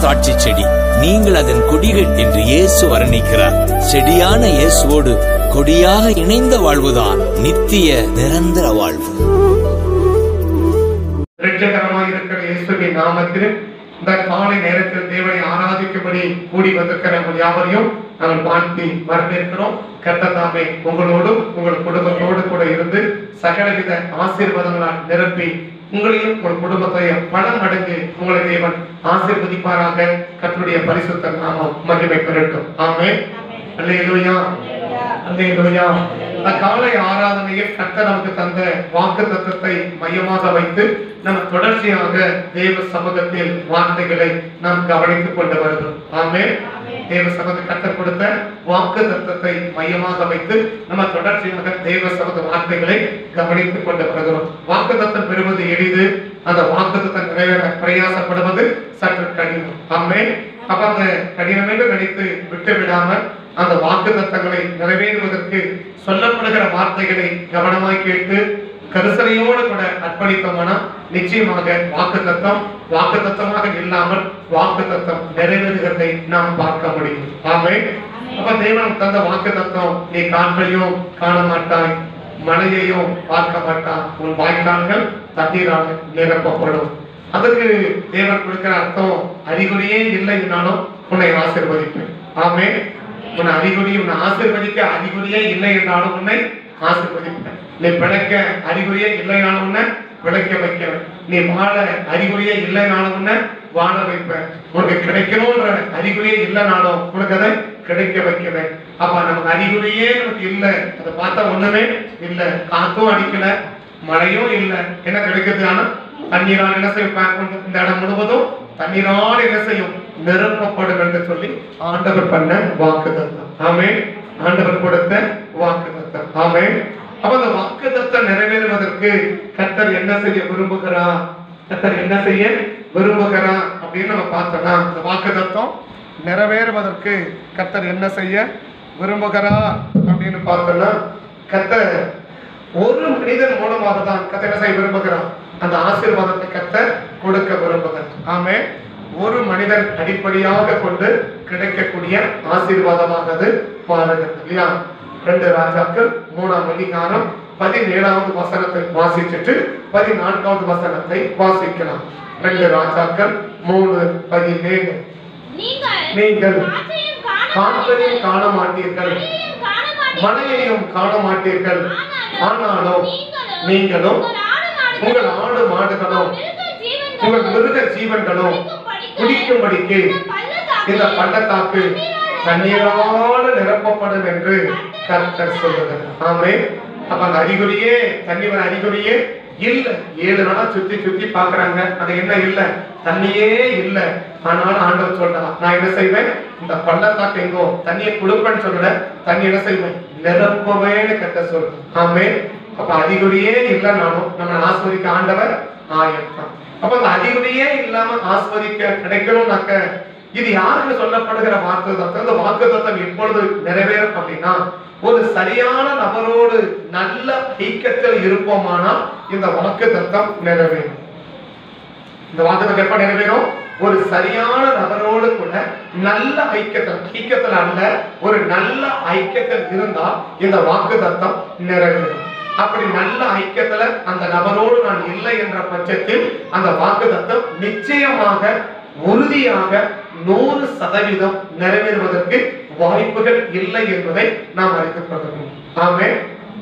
சாட்சி செடி நீங்கள் அதன் கொடிகள் என்று இயேசு வர்ணிக்கிறார் செடியான இயேசுவோடு கொடியாக இணைந்த வாழ்வுதான் நித்திய நிரந்தர வாழ்வு வெற்றிகரமாக இருக்கிற இயேசுவின் நாமத்தில் இந்த காலை நேரத்தில் தேவனை ஆராதிக்கும்படி கூடி வந்திருக்கிற உங்கள் யாவரையும் நாங்கள் வாழ்த்தி வரவேற்கிறோம் கர்த்ததாமே உங்களோடும் உங்கள் குடும்பத்தோடு கூட இருந்து சகலவித ஆசீர்வாதங்களால் நிரப்பி உங்களையும் உங்கள் குடும்பத்தையும் பல மடங்கு உங்களை தேவன் ஆசீர்வதிப்பாராக கர்த்தருடைய பரிசுத்த நாமம் மகிமை பெறட்டும் ஆமே அல்லேலூயா அல்லேலூயா இந்த காலை ஆராதனையில் கர்த்தர் நமக்கு தந்த வாக்கு தத்துவத்தை மையமாக வைத்து நம்ம தொடர்ச்சியாக தேவ சமூகத்தில் வார்த்தைகளை நாம் கவனித்துக் கொண்டு வருகிறோம் ஆமே தேவ சமூக கர்த்தர் கொடுத்த வாக்கு தத்துவத்தை மையமாக வைத்து நம்ம தொடர்ச்சியாக தேவ சமூக வார்த்தைகளை கவனித்துக் கொண்டு வருகிறோம் வாக்கு தத்தம் பெறுவது எளிது அந்த வாக்கு தத்தம் நிறைவேற பிரயாசப்படுவது சற்று கடினம் ஆமே அப்ப அந்த கடினம் என்று நினைத்து விட்டு விடாமல் அந்த வாக்கு தத்தங்களை நிறைவேறுவதற்கு சொல்லப்படுகிற வார்த்தைகளை கவனமாய் கேட்டு கரிசனையோடு கூட அர்ப்பணித்தோம்னா நிச்சயமாக வாக்கு தத்தம் வாக்கு தத்தமாக இல்லாமல் வாக்கு தத்தம் நிறைவேறுகிறதை நாம் பார்க்க முடியும் ஆமே அப்ப தேவன் தந்த வாக்கு தத்தம் நீ காற்றையும் காண மாட்டாய் மழையையும் பார்க்க மாட்டான் உன் வாய்க்கால்கள் தண்ணீரால் நிரப்பப்படும் அதற்கு தேவன் கொடுக்கிற அர்த்தம் அறிகுறியே இல்லைன்னாலும் உன்னை ஆசிர்வதிப்பேன் ஆமே உன்னை அறிகுறி உன்னை ஆசிர்வதிக்க அறிகுறியே இல்லை என்றாலும் உன்னை ஆசிர்வதிப்பேன் நீ பிழைக்க அறிகுறியே இல்லைனாலும் உன்னை பிழைக்க வைக்கிறேன் நீ வாழ அறிகுறியே இல்லைனாலும் உன்னை வாழ வைப்பேன் உனக்கு கிடைக்கணும்ன்ற அறிகுறியே இல்லைனாலும் உனக்கு அதை கிடைக்க வைக்கிறேன் அப்ப நமக்கு அறிகுறியே நமக்கு இல்லை அதை பார்த்தா ஒண்ணுமே இல்லை காத்தும் அடிக்கல மழையும் இல்லை என்ன கிடைக்குது ஆனா தண்ணீரால் என்ன செய்யும் pack பண்ணி இந்த இடம் முழுவதும் தண்ணீரால் என்ன செய்யும் நிரப்பப்படும் என்று சொல்லி ஆண்டவர் பண்ண வாக்கு தத்தம் ஆமே ஆண்டவர் கொடுத்த வாக்கு தத்தம் ஆமே அப்ப அந்த வாக்கு தத்தம் நிறைவேறுவதற்கு கர்த்தர் என்ன செய்ய விரும்புகிறார் கர்த்தர் என்ன செய்ய விரும்புகிறார் அப்படின்னு நம்ம பார்த்தோம்னா அந்த வாக்கு தத்தம் நிறைவேறுவதற்கு கர்த்தர் என்ன செய்ய விரும்புகிறார் அப்படின்னு பார்த்தோம்னா கர்த்தர் ஒரு மனிதன் மூலமாக தான் கர்த்தர் என்ன செய்ய விரும்புகிறார் அந்த ஆசீர்வாதத்தை கர்த்தர் கொடுக்க விரும்புகிறார் ஆமே ஒரு மனிதன் அடிப்படையாக கொண்டு கிடைக்கக்கூடிய ஆசீர்வாதமாக அது மாறுகிறது இல்லையா ரெண்டு ராஜாக்கள் மூணாம் அதிகாரம் பதினேழாவது வசனத்தை வாசிச்சுட்டு பதினான்காவது வசனத்தை வாசிக்கலாம் ரெண்டு ராஜாக்கள் மூணு பதினேழு நீங்கள் நீங்கள் காற்றையும் காண காற்றையும் காண மாட்டீர்கள் மழையையும் காண மாட்டீர்கள். மழையையும் காண மாட்டீர்கள் ஆனாலும் நீங்களும் நீங்களும் உங்கள் ஆடு உங்கள் ஆடு மாடுகளும் மிருக உங்கள் ஜீவன்களும் மிருக ஜீவன்களும் குடிக்கும்படிக்கு இந்த பள்ளத்தாக்கு தண்ணீரால நிரப்பப்படும் என்று கர்த்தர் சொல்லுகிறார் ஆமே அப்ப அந்த அறிகுறியே தண்ணீர் அறிகுறியே இல்ல ஏழு நாளா சுத்தி சுத்தி பாக்குறாங்க அது என்ன இல்ல தண்ணியே இல்ல ஆனாலும் ஆண்டவர் சொல்றான் நான் என்ன செய்வேன் இந்த பள்ளத்தாக்கு எங்கோ தண்ணியை கொடுப்பேன்னு சொல்லல தண்ணி என்ன செய்வேன் நிரப்பவேன்னு கட்ட சொல்றேன் ஆமே அப்ப அறிகுறியே இல்லைனாலும் நம்ம ஆஸ்வதிக்க ஆண்டவர் ஆயத்தான் அப்ப அந்த அறிகுறியே இல்லாம ஆஸ்வதிக்க கிடைக்கணும்னாக்க இது யாருக்கு சொல்லப்படுகிற வாக்கு தத்துவம் இந்த வாக்கு தத்துவம் எப்பொழுது நிறைவேறும் அப்படின்னா ஒரு சரியான நபரோடு நல்ல ஐக்கியத்தில் இருப்போமானால் இந்த வாக்கு தத்துவம் நிறைவேறும் இந்த வாக்கு தத்துவம் எப்ப நிறைவேறும் ஒரு சரியான நபரோடு கூட நல்ல ஐக்கியத்தில் ஐக்கியத்தில் அல்ல ஒரு நல்ல ஐக்கியத்தில் இருந்தால் இந்த வாக்கு தத்துவம் நிறைவேறும் அப்படி நல்ல ஐக்கியத்துல அந்த நபரோடு நான் இல்லை என்ற பட்சத்தில் அந்த வாக்கு தத்துவம் நிச்சயமாக உறுதியாக நூறு சதவீதம் நிறைவேறுவதற்கு வாய்ப்புகள் இல்லை என்பதை நாம் அறிந்து கொள்ளணும் ஆமே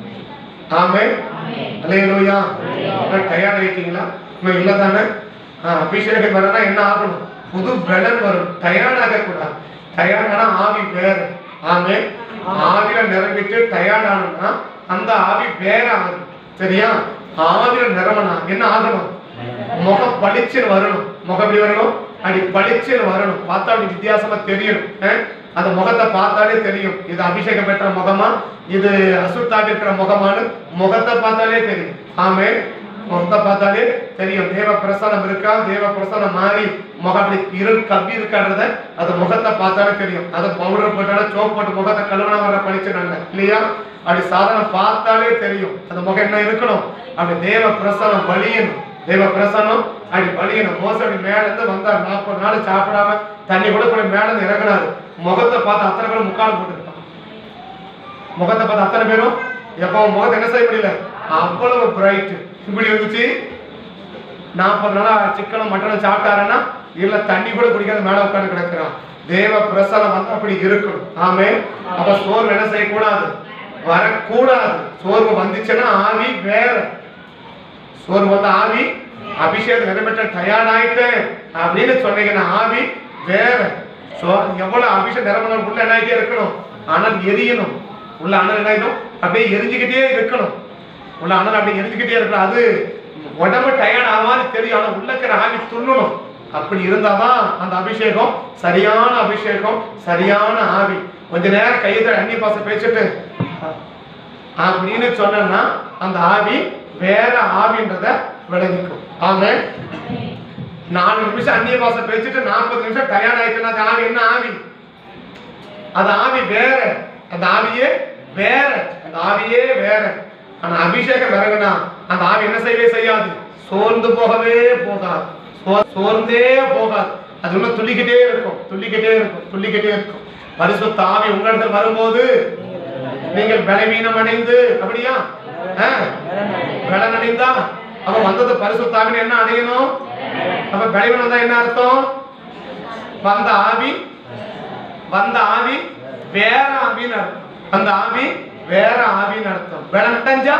ஆமே அல்லேலூயா டயர்ட் ஆயிட்டீங்களா இன்னும் இல்ல தானே அபிஷேகம் வரனா என்ன ஆகணும் புது பலன் வரும் டயர்ட் ஆக கூடாது டயர்ட் ஆனா ஆவி வேற ஆமே ஆவில நிரம்பிட்டு டயர்ட் ஆனோம்னா அந்த ஆவி வேற ஆகும் சரியா ஆவில நிரம்பனா என்ன ஆகணும் முகம் பளிச்சுன்னு வரணும் முகம் எப்படி வரணும் அப்படி பளிச்சுன்னு வரணும் பார்த்தா அப்படி வித்தியாசமா தெரியணும் அஹ்? அந்த முகத்தை பார்த்தாலே தெரியும் இது அபிஷேகம் பெற்ற முகமா இது அசுத்தாக இருக்கிற முகமானு முகத்தை பார்த்தாலே தெரியும் ஆமே முகத்தை பார்த்தாலே தெரியும் தேவ பிரசனம் இருக்கா தேவ பிரசனம் மாறி முகம் அப்படி இரு கப்பி இருக்கான்றத அது முகத்தை பார்த்தாலே தெரியும் அதை பவுடர் போட்டாலும் சோப் போட்டு முகத்தை கழுவன வர பழிச்சுனாங்க இல்லையா அப்படி சாதனம் பார்த்தாலே தெரியும் அந்த முகம் என்ன இருக்கணும் அப்படி தேவ பிரசனம் வலியணும் தேவ பிரசனம் அப்படி வலியணும் மோசடி மேல இருந்து வந்தார் நாற்பது நாள் சாப்பிடாம தண்ணி கூட கூட மேல இருந்து இறங்குனாரு முகத்தை பார்த்து அத்தனை பேரும் முக்கால் போட்டுருக்கான் முகத்தை பார்த்து அத்தனை பேரும் எப்போ அவன் முகத்தை என்ன செய்ய முடியல அவ்வளவு பிரைட் இப்படி இருந்துச்சு நாற்பது நாளா சிக்கனும் மட்டனும் சாப்பிட்டாருன்னா இல்ல தண்ணி கூட குடிக்காத மேல உட்கார்ந்து கிடக்குறான் தேவ பிரசனம் வந்து அப்படி இருக்கணும் ஆமே அப்ப சோர்வு என்ன செய்யக்கூடாது வரக்கூடாது சோர்வு வந்துச்சுன்னா ஆவி வேற சோர்வு வந்து ஆவி அபிஷேகம் நிறைவேற்ற டயர்ட் ஆயிட்டேன் அப்படின்னு சொன்னீங்கன்னா ஆவி வேற சோ எவ்வளவு அபிஷேகம் நிரம்பணும் உள்ள என்ன ஆகிட்டே இருக்கணும் அனல் எரியணும் உள்ள அனல் என்ன ஆயிடும் அப்படியே எரிஞ்சுக்கிட்டே இருக்கணும் உள்ள அனல் அப்படியே எரிஞ்சுக்கிட்டே இருக்கணும் அது உடம்பு டயர்ட் ஆகாது தெரியும் ஆனா உள்ள இருக்கிற ஆவி துள்ளணும் அப்படி இருந்தாதான் அந்த அபிஷேகம் சரியான அபிஷேகம் சரியான ஆவி கொஞ்ச நேரம் கையை அன்னி பாச பேசிட்டு அப்படின்னு சொன்னா அந்த ஆவி வேற ஆவின்றத விளங்கிக்கும் ஆமே நாலு நிமிஷம் அந்நிய பாச பேசிட்டு நாற்பது நிமிஷம் டயர்ட் ஆயிடுச்சுன்னா அந்த ஆவி என்ன ஆவி அது ஆவி வேற அந்த ஆவியே வேற அந்த ஆவியே வேற ஆனா அபிஷேகம் இறங்குனா அந்த ஆவி என்ன செய்யவே செய்யாது சோர்ந்து போகவே போகாது சோ- சோர்ந்தே போகாது அது இன்னும் துள்ளிக்கிட்டே இருக்கும் துள்ளிக்கிட்டே இருக்கும் துள்ளிக்கிட்டே இருக்கும் பரிசுத்த ஆவி உங்களிடத்தில் வரும்போது நீங்கள் பலவீனம் அடைந்து அப்படியா ஆ? பலன் அடைந்தா அப்ப வந்தது பரிசுத்த ஆவின்னு என்ன அடையணும் அப்ப பலவீனம் வந்தா என்ன அர்த்தம் வந்த ஆவி வந்த ஆவி வேற ஆவின்னு அர்த்தம் அந்த ஆவி வேற ஆவின்னு அர்த்தம் பலன் அடைஞ்சா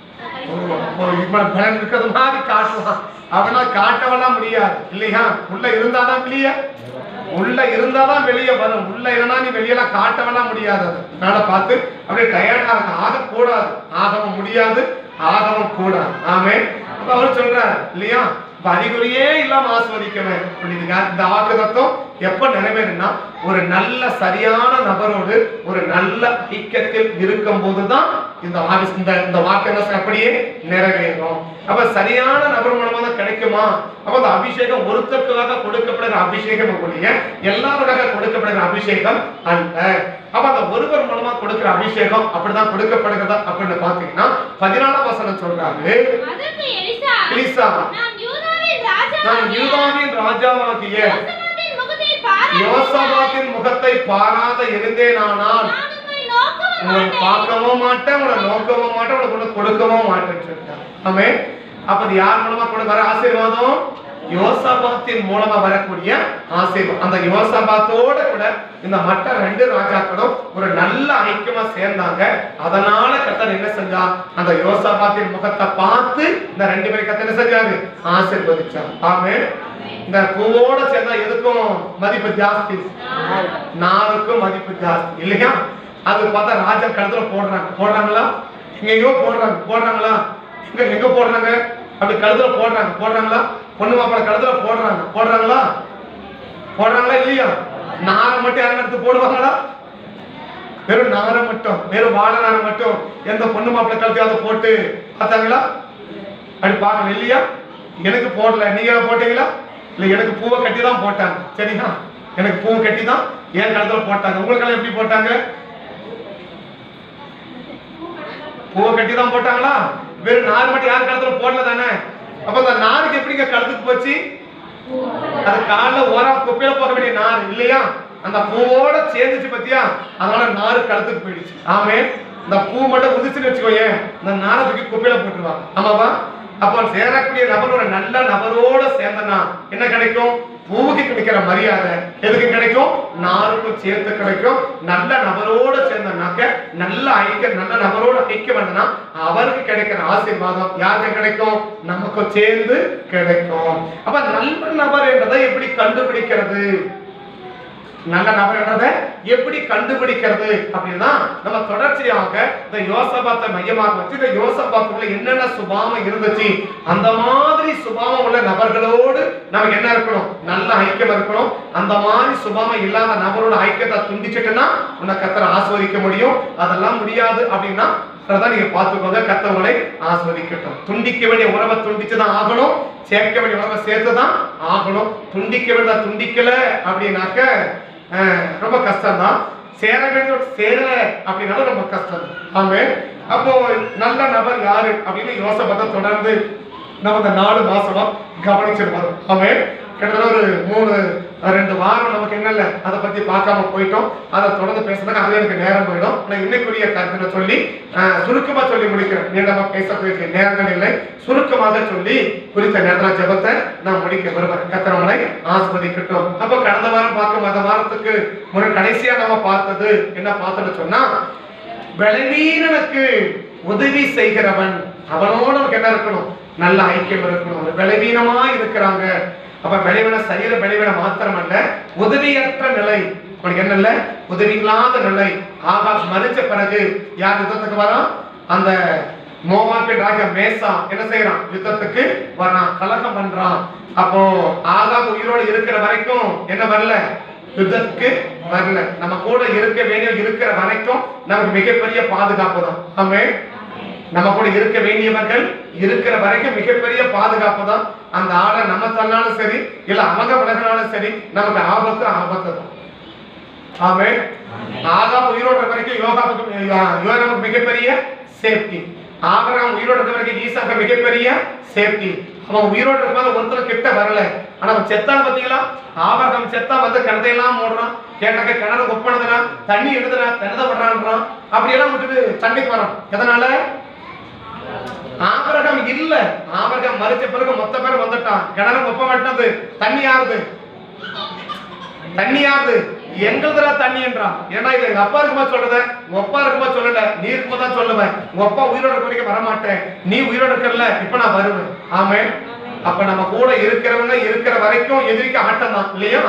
பலன் இருக்கிறது மாதிரி காட்டுவான் அவனா காட்டவெல்லாம் முடியாது இல்லையா உள்ள இருந்தாதான் வெளிய உள்ள இருந்தாதான் வெளியே வரும் உள்ள இல்லைன்னா நீ வெளியெல்லாம் காட்டவெல்லாம் முடியாது அது அதனால பார்த்து அப்படியே டயர்டாக ஆகக்கூடாது ஆகவும் முடியாது ஆகவும் கூடாது ஆமே அப்ப அவர் சொல்றாரு இல்லையா இப்ப அறிகுறியே இல்லாம ஆஸ்வதிக்கணும் அப்படிங்க இந்த வாக்குதத்தம் எப்ப நிறைவேறுனா ஒரு நல்ல சரியான நபரோடு ஒரு நல்ல ஐக்கியத்தில் இருக்கும் போதுதான் இந்த வாக்கு இந்த இந்த வாக்கு என்ன செய்யும்? அப்படியே நிறைவேறும் அப்ப சரியான நபர் மூலமா தான் கிடைக்குமா அப்ப அந்த அபிஷேகம் ஒருத்தருக்காக கொடுக்கப்படுகிற அபிஷேகம் ஒழிய எல்லாருக்காக கொடுக்கப்படுகிற அபிஷேகம் அல்ல அப்ப அந்த ஒருவர் மூலமா கொடுக்கிற அபிஷேகம் அப்படிதான் கொடுக்கப்படுகிறதா அப்படின்னு பாத்தீங்கன்னா பதினாலாம் வசனம் சொல்றாரு அதற்கு எலிசா எலிசா நான் யூதாவின் ராஜா நான் யூதாவின் ராஜாவாகிய யோசபாத்தின் முகத்தை பாராத யோசபாத்தின் முகத்தை பாராத இருந்தேனானால் நான் உம்மை நோக்கவும் உங்களை மாட்டேன். பார்க்கவும் மாட்டேன் உங்களை நோக்கவும் மாட்டேன் உங்களை கொண்டு கொடுக்கவும் மாட்டேன்னு சொல்லிட்டார் ஆமே அப்ப அது யார் மூலமா கூட வர ஆசீர்வாதம் யோசபாத்தின் மூலமா வரக்கூடிய ஆசீர்வாதம் அந்த யோசபாத்தோட கூட இந்த மற்ற ரெண்டு ராஜாக்களும் ஒரு நல்ல ஐக்கியமா சேர்ந்தாங்க அதனால கத்தர் என்ன செஞ்சா அந்த யோசபாத்தின் முகத்தை பார்த்து இந்த ரெண்டு பேரும் கத்தர் என்ன செஞ்சாரு ஆசீர்வதிச்சார் ஆமே இந்த பூவோட சேர்ந்தா எதுக்கும் மதிப்பு ஜாஸ்தி நாருக்கும் மதிப்பு ஜாஸ்தி இல்லையா அது பார்த்தா ராஜா கழுத்துல போடுறாங்க போடுறாங்களா இங்க எங்கேயோ போடுறாங்க போடுறாங்களா எங்க எங்க போடுறாங்க அப்படி கழுத்துல போடுறாங்க போடுறாங்களா பொண்ணு மாப்பிள கழுத்துல போடுறாங்க போடுறாங்களா போடுறாங்களா இல்லையா நாரை மட்டும் யாரும் எடுத்து போடுவாங்களா வெறும் நாரை மட்டும் வெறும் வாழை நாரை மட்டும் எந்த பொண்ணு மாப்பிள கழுத்தையாவது போட்டு பார்த்தாங்களா அப்படி பார்க்கணும் இல்லையா எனக்கு போடல நீங்க போட்டீங்களா இல்ல எனக்கு பூவை கட்டி தான் போட்டாங்க சரியா எனக்கு பூவை கட்டி தான் என் கழுத்துல போட்டாங்க உங்களுக்கெல்லாம் எப்படி போட்டாங்க பூவை கட்டி தான் போட்டாங்களா வெறும் நார் மட்டும் யார் கழுத்துல போடல தானே அப்ப அந்த நாருக்கு எப்படிங்க கழுத்துக்கு போச்சு அது காலைல ஓரா குப்பையில போக வேண்டிய நார் இல்லையா அந்த பூவோட சேர்ந்துச்சு பத்தியா அதனால நாறு கழுத்துக்கு போயிடுச்சு ஆமே இந்த பூ மட்டும் உதிச்சுன்னு வச்சுக்கோயேன் இந்த நாரை தூக்கி குப்பையில போட்டுருவாங்க ஆமாவா அப்போ சேரக்கூடிய நபர் ஒரு நல்ல நபரோட சேர்ந்தனா என்ன கிடைக்கும் பூவுக்கு கிடைக்கிற மரியாதை எதுக்கு கிடைக்கும் நாருக்கும் சேர்த்து கிடைக்கும் நல்ல நபரோட சேர்ந்தனாக்க நல்ல ஐக்கிய நல்ல நபரோட ஐக்கியம் வந்தனா அவருக்கு கிடைக்கிற ஆசீர்வாதம் யாருக்கு கிடைக்கும் நமக்கு சேர்ந்து கிடைக்கும் அப்ப நல்ல நபர் என்றதை எப்படி கண்டுபிடிக்கிறது நல்ல நபர் என்றதை எப்படி கண்டுபிடிக்கிறது அப்படின்னா நம்ம தொடர்ச்சியாக இந்த யோசபாத்தை மையமாக வச்சு இந்த யோசபாத்துக்குள்ள என்னென்ன சுபாவம் இருந்துச்சு அந்த மாதிரி சுபாவம் உள்ள நபர்களோடு நமக்கு என்ன இருக்கணும் நல்ல ஐக்கியம் இருக்கணும் அந்த மாதிரி சுபாவம் இல்லாத நபரோட ஐக்கியத்தை துண்டிச்சிட்டுன்னா உன்னை கத்தரை ஆஸ்வதிக்க முடியும் அதெல்லாம் முடியாது அப்படின்னா அதான் நீங்க பார்த்துக்கோங்க கத்தவங்களை ஆஸ்வதிக்கட்டும் துண்டிக்க வேண்டிய உறவை துண்டிச்சு தான் ஆகணும் சேர்க்க வேண்டிய உறவை சேர்த்து தான் ஆகணும் துண்டிக்க வேண்டிய துண்டிக்கல அப்படின்னாக்க அஹ், ரொம்ப கஷ்டம் தான் சேர வேண்டிய சேரல அப்படின்னாலும் ரொம்ப கஷ்டம் ஆமே அப்போ நல்ல நபர் யாரு அப்படின்னு யோசனை தொடர்ந்து நம்ம இந்த நாலு மாசமா கவனிச்சிட்டு வரோம் ஆமே கிட்டத்தட்ட ஒரு மூணு ரெண்டு வாரம் நமக்கு என்னல்ல அதை பத்தி பார்க்காம போயிட்டோம் அதை தொடர்ந்து பேசுறதுக்கு அதுவே எனக்கு நேரம் போயிடும் நான் இன்னைக்குரிய கருத்துல சொல்லி அஹ், சுருக்கமா சொல்லி முடிக்கிறேன் நீண்டமா பேசக்கூடிய நேரங்கள் இல்லை சுருக்கமாக சொல்லி குறித்த நேரத்தில் ஜெபத்தை நான் முடிக்க விரும்புறேன் கத்திரமலை ஆஸ்வதிக்கட்டும் அப்ப கடந்த வாரம் பார்க்கும் அந்த வாரத்துக்கு முன்ன கடைசியா நம்ம பார்த்தது என்ன பார்த்தோம்னு சொன்னா பலவீனனுக்கு உதவி செய்கிறவன் அவனோட நமக்கு என்ன இருக்கணும் நல்ல ஐக்கியம் இருக்கணும் ஒரு பலவீனமா இருக்கிறாங்க அப்ப பலவீன சரீர பலவீன மாத்திரமல்ல உதவியற்ற நிலை உனக்கு என்ன இல்ல உதவி இல்லாத நிலை ஆகாஷ் மறிச்ச பிறகு யார் யுத்தத்துக்கு வரான் அந்த மோவாபின் ராஜா மேசா என்ன செய்யறான் யுத்தத்துக்கு வரான் கலகம் பண்றான் அப்போ ஆகாப் உயிரோடு இருக்கிற வரைக்கும் என்ன வரல யுத்தத்துக்கு வரல நம்ம கூட இருக்க வேண்டிய இருக்கிற வரைக்கும் நமக்கு மிகப்பெரிய பாதுகாப்பு தான் ஆமே நம்ம கூட இருக்க வேண்டியவர்கள் இருக்கிற வரைக்கும் மிகப்பெரிய பாதுகாப்பு தான் அந்த ஆளை நம்ம தள்ளாலும் சரி இல்ல அவங்க விலகினாலும் சரி நமக்கு ஆபத்து ஆபத்து தான் ஆமே ஆகா உயிரோட இருக்க வரைக்கும் யோகாவுக்கு யோகாவுக்கு மிகப்பெரிய சேஃப்டி ஆபரகம் உயிரோட இருக்க வரைக்கும் ஈசாக்கு மிகப்பெரிய சேஃப்டி அவன் உயிரோட இருக்கும்போது ஒருத்தர் கிட்ட வரல ஆனா அவன் செத்தான் பாத்தீங்களா ஆபரகம் செத்தா வந்து கிணத்தையெல்லாம் மூடுறான் கேட்டாக்க கிணறு ஒப்பனதுனா தண்ணி எடுதுனா திணத விடுறான்றான் அப்படியெல்லாம் விட்டுட்டு தண்ணிக்கு வரான் எதனால ஆபரகம் இல்ல ஆபரகம் மறிச்ச பிறகு மொத்த பேர் வந்துட்டான் கிணறு ஒப்ப மாட்டது தண்ணி யாருது தண்ணி யாருது எங்களுதுடா தண்ணி என்றான் ஏன்னா இது எங்க அப்பா இருக்குமா சொல்றத உங்க அப்பா இருக்குமா சொல்லல நீ இருக்குமா தான் சொல்லுவேன் உங்க அப்பா உயிரோட இருக்க வரைக்கும் வரமாட்டேன் நீ உயிரோட இருக்கல இப்ப நான் வருவேன் ஆமே அப்ப நம்ம கூட இருக்கிறவங்க இருக்கிற வரைக்கும் எதிரிக்கு ஆட்டம் தான் இல்லையா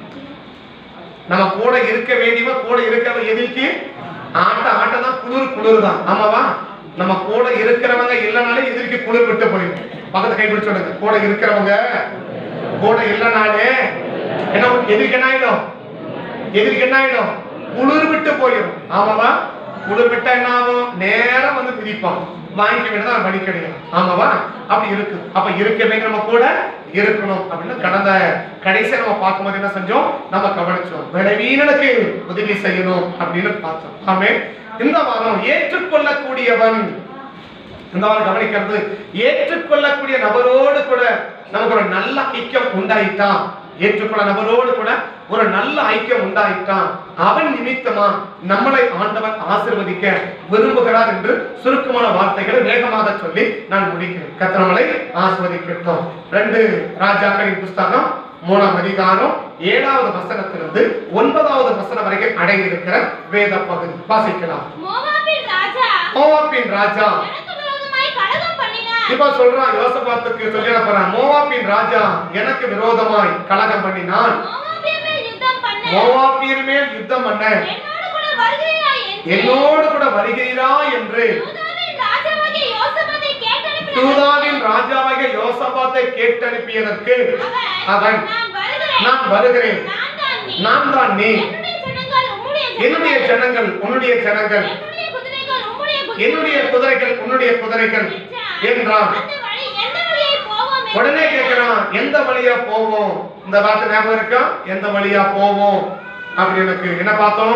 நம்ம கூட இருக்க வேண்டியவன் கூட இருக்கிறவங்க எதிரிக்கு ஆட்ட ஆட்டம் தான் குளிர் குளிர் தான் ஆமாவா நம்ம கூட இருக்கிறவங்க இல்லைனாலே எதிரிக்கு குளிர் விட்டு போயிடும் பக்கத்து கை பிடிச்சு சொல்லுங்க கூட இருக்கிறவங்க கூட இல்லைனாலே என்ன எதிரிக்கு என்ன ஆயிடும் எதிரிக்கு என்ன ஆயிடும் குளிர் விட்டு போயிடும் ஆமாவா குளிர் விட்டா என்ன ஆகும் நேரம் வந்து மிதிப்பான் வாங்கிக்க வேண்டியதான் வழி கிடையாது ஆமாவா அப்படி இருக்கு அப்ப இருக்க வேண்டிய நம்ம கூட இருக்கணும் அப்படின்னு கடந்த கடைசியா நம்ம பார்க்கும்போது என்ன செஞ்சோம் நம்ம கவனிச்சோம் விளைவீனனுக்கு உதவி செய்யணும் அப்படின்னு பார்த்தோம் ஆமே இந்த வாரம் ஏற்றுக்கொள்ளக்கூடியவன் இந்த வாரம் கவனிக்கிறது ஏற்றுக்கொள்ளக்கூடிய நபரோடு கூட நமக்கு ஒரு நல்ல ஐக்கியம் உண்டாயிட்டான் ஏற்றுக்கொள்ள நபரோடு கூட ஒரு நல்ல ஐக்கியம் உண்டாயிட்டான் அவன் நிமித்தமா நம்மளை ஆண்டவன் ஆசிர்வதிக்க விரும்புகிறார் என்று சுருக்கமான வார்த்தைகளை வேகமாக சொல்லி நான் முடிக்கிறேன் கத்திரமலை ஆசிர்வதிக்கட்டும் ரெண்டு ராஜாக்களின் புஸ்தகம் மூணாம் அதிகாரம் ஏழாவது வசனத்திலிருந்து ஒன்பதாவது வசனம் வரைக்கும் அடங்கி இருக்கிற வேத பகுதி வாசிக்கலாம் மோவாபின் ராஜா மோவாப்பின் ராஜா எனக்கு விரோதமாய் கலகம் பண்ணினார் இப்ப சொல்றான் யோசபாத்துக்கு சொல்லி போறான் மோவாப்பின் ராஜா எனக்கு விரோதமாய் கலகம் பண்ணினான் மோவாபியர் மேல் யுத்தம் பண்ண மோவாப்பியர் மேல் யுத்தம் பண்ண என்னோடு கூட வருகிறாய் என்று என்னோடு கூட வருகிறா என்று யூதாவின் ராஜாவாகிய யோசபாத்தை கேட்டனுப்பினார். யூதாவின் ராஜாவாகிய யோசபாத்தை கேட்டனுப்பியதற்கு அவன் நான் வருகிறேன் நான் வருகிறேன் நான் தான் நீ நான் தான் நீ என்னுடைய ஜனங்கள் உம்முடைய என்னுடைய ஜனங்கள். ஜனங்கள் உன்னுடைய ஜனங்கள் என்னுடைய குதிரைகள் உம்முடைய என்னுடைய குதிரைகள் குதிரைகள் உன்னுடைய குதிரைகள் என்றான். என்றான் அந்த வழி எந்த வழியை போவோம் என்று உடனே கேட்கிறான் எந்த வழியா போவோம் இந்த வார்த்தை ஞாபகம் இருக்கா எந்த வழியா போவோம் அப்படி எனக்கு என்ன பார்த்தோம்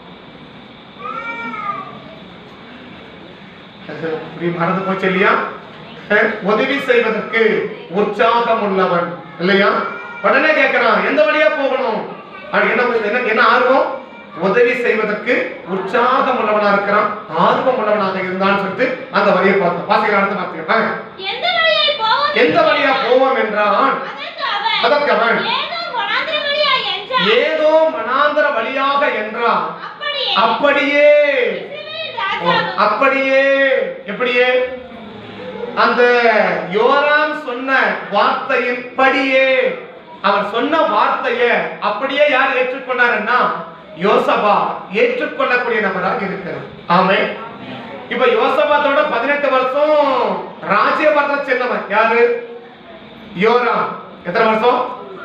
இப்படி மறந்து போச்சு இல்லையா அஹ், உதவி செய்வதற்கு உற்சாகம் உள்ளவன் இல்லையா உடனே கேட்கிறான் எந்த வழியா போகணும் அப்படி என்ன என்ன என்ன ஆர்வம் உதவி செய்வதற்கு உற்சாகம் உள்ளவனா இருக்கிறான் ஆர்வம் உள்ளவனாக இருந்தான்னு சொல்லிட்டு அந்த வழியை பார்த்தோம் வாசிக்கிற அடுத்த வார்த்தை எந்த வழியை போவோம் எந்த வழியா போவோம் என்றான் அதற்கு அவன் அதற்கு அவன் ஏதோ வனாந்திர வழியா என்றான் ஏதோ மனாந்தர வழியாக என்றான் அப்படியே அப்படியே இஸ்ரவேலின் ஓ, ராஜாவும் அப்படியே எப்படியே அந்த யோராம் சொன்ன வார்த்தையின் படியே அவன் சொன்ன வார்த்தைய அப்படியே யார் ஏற்றுக்கொண்டாருன்னா யோசபா ஏற்றுக்கொள்ளக்கூடிய நபராக இருக்கிறார் ஆமே இப்ப யோசபாத்தோட பதினெட்டு வருஷம் ராஜ்யபாரத்தில் சென்னவன் யாரு யோராம் எத்தனை வருஷம்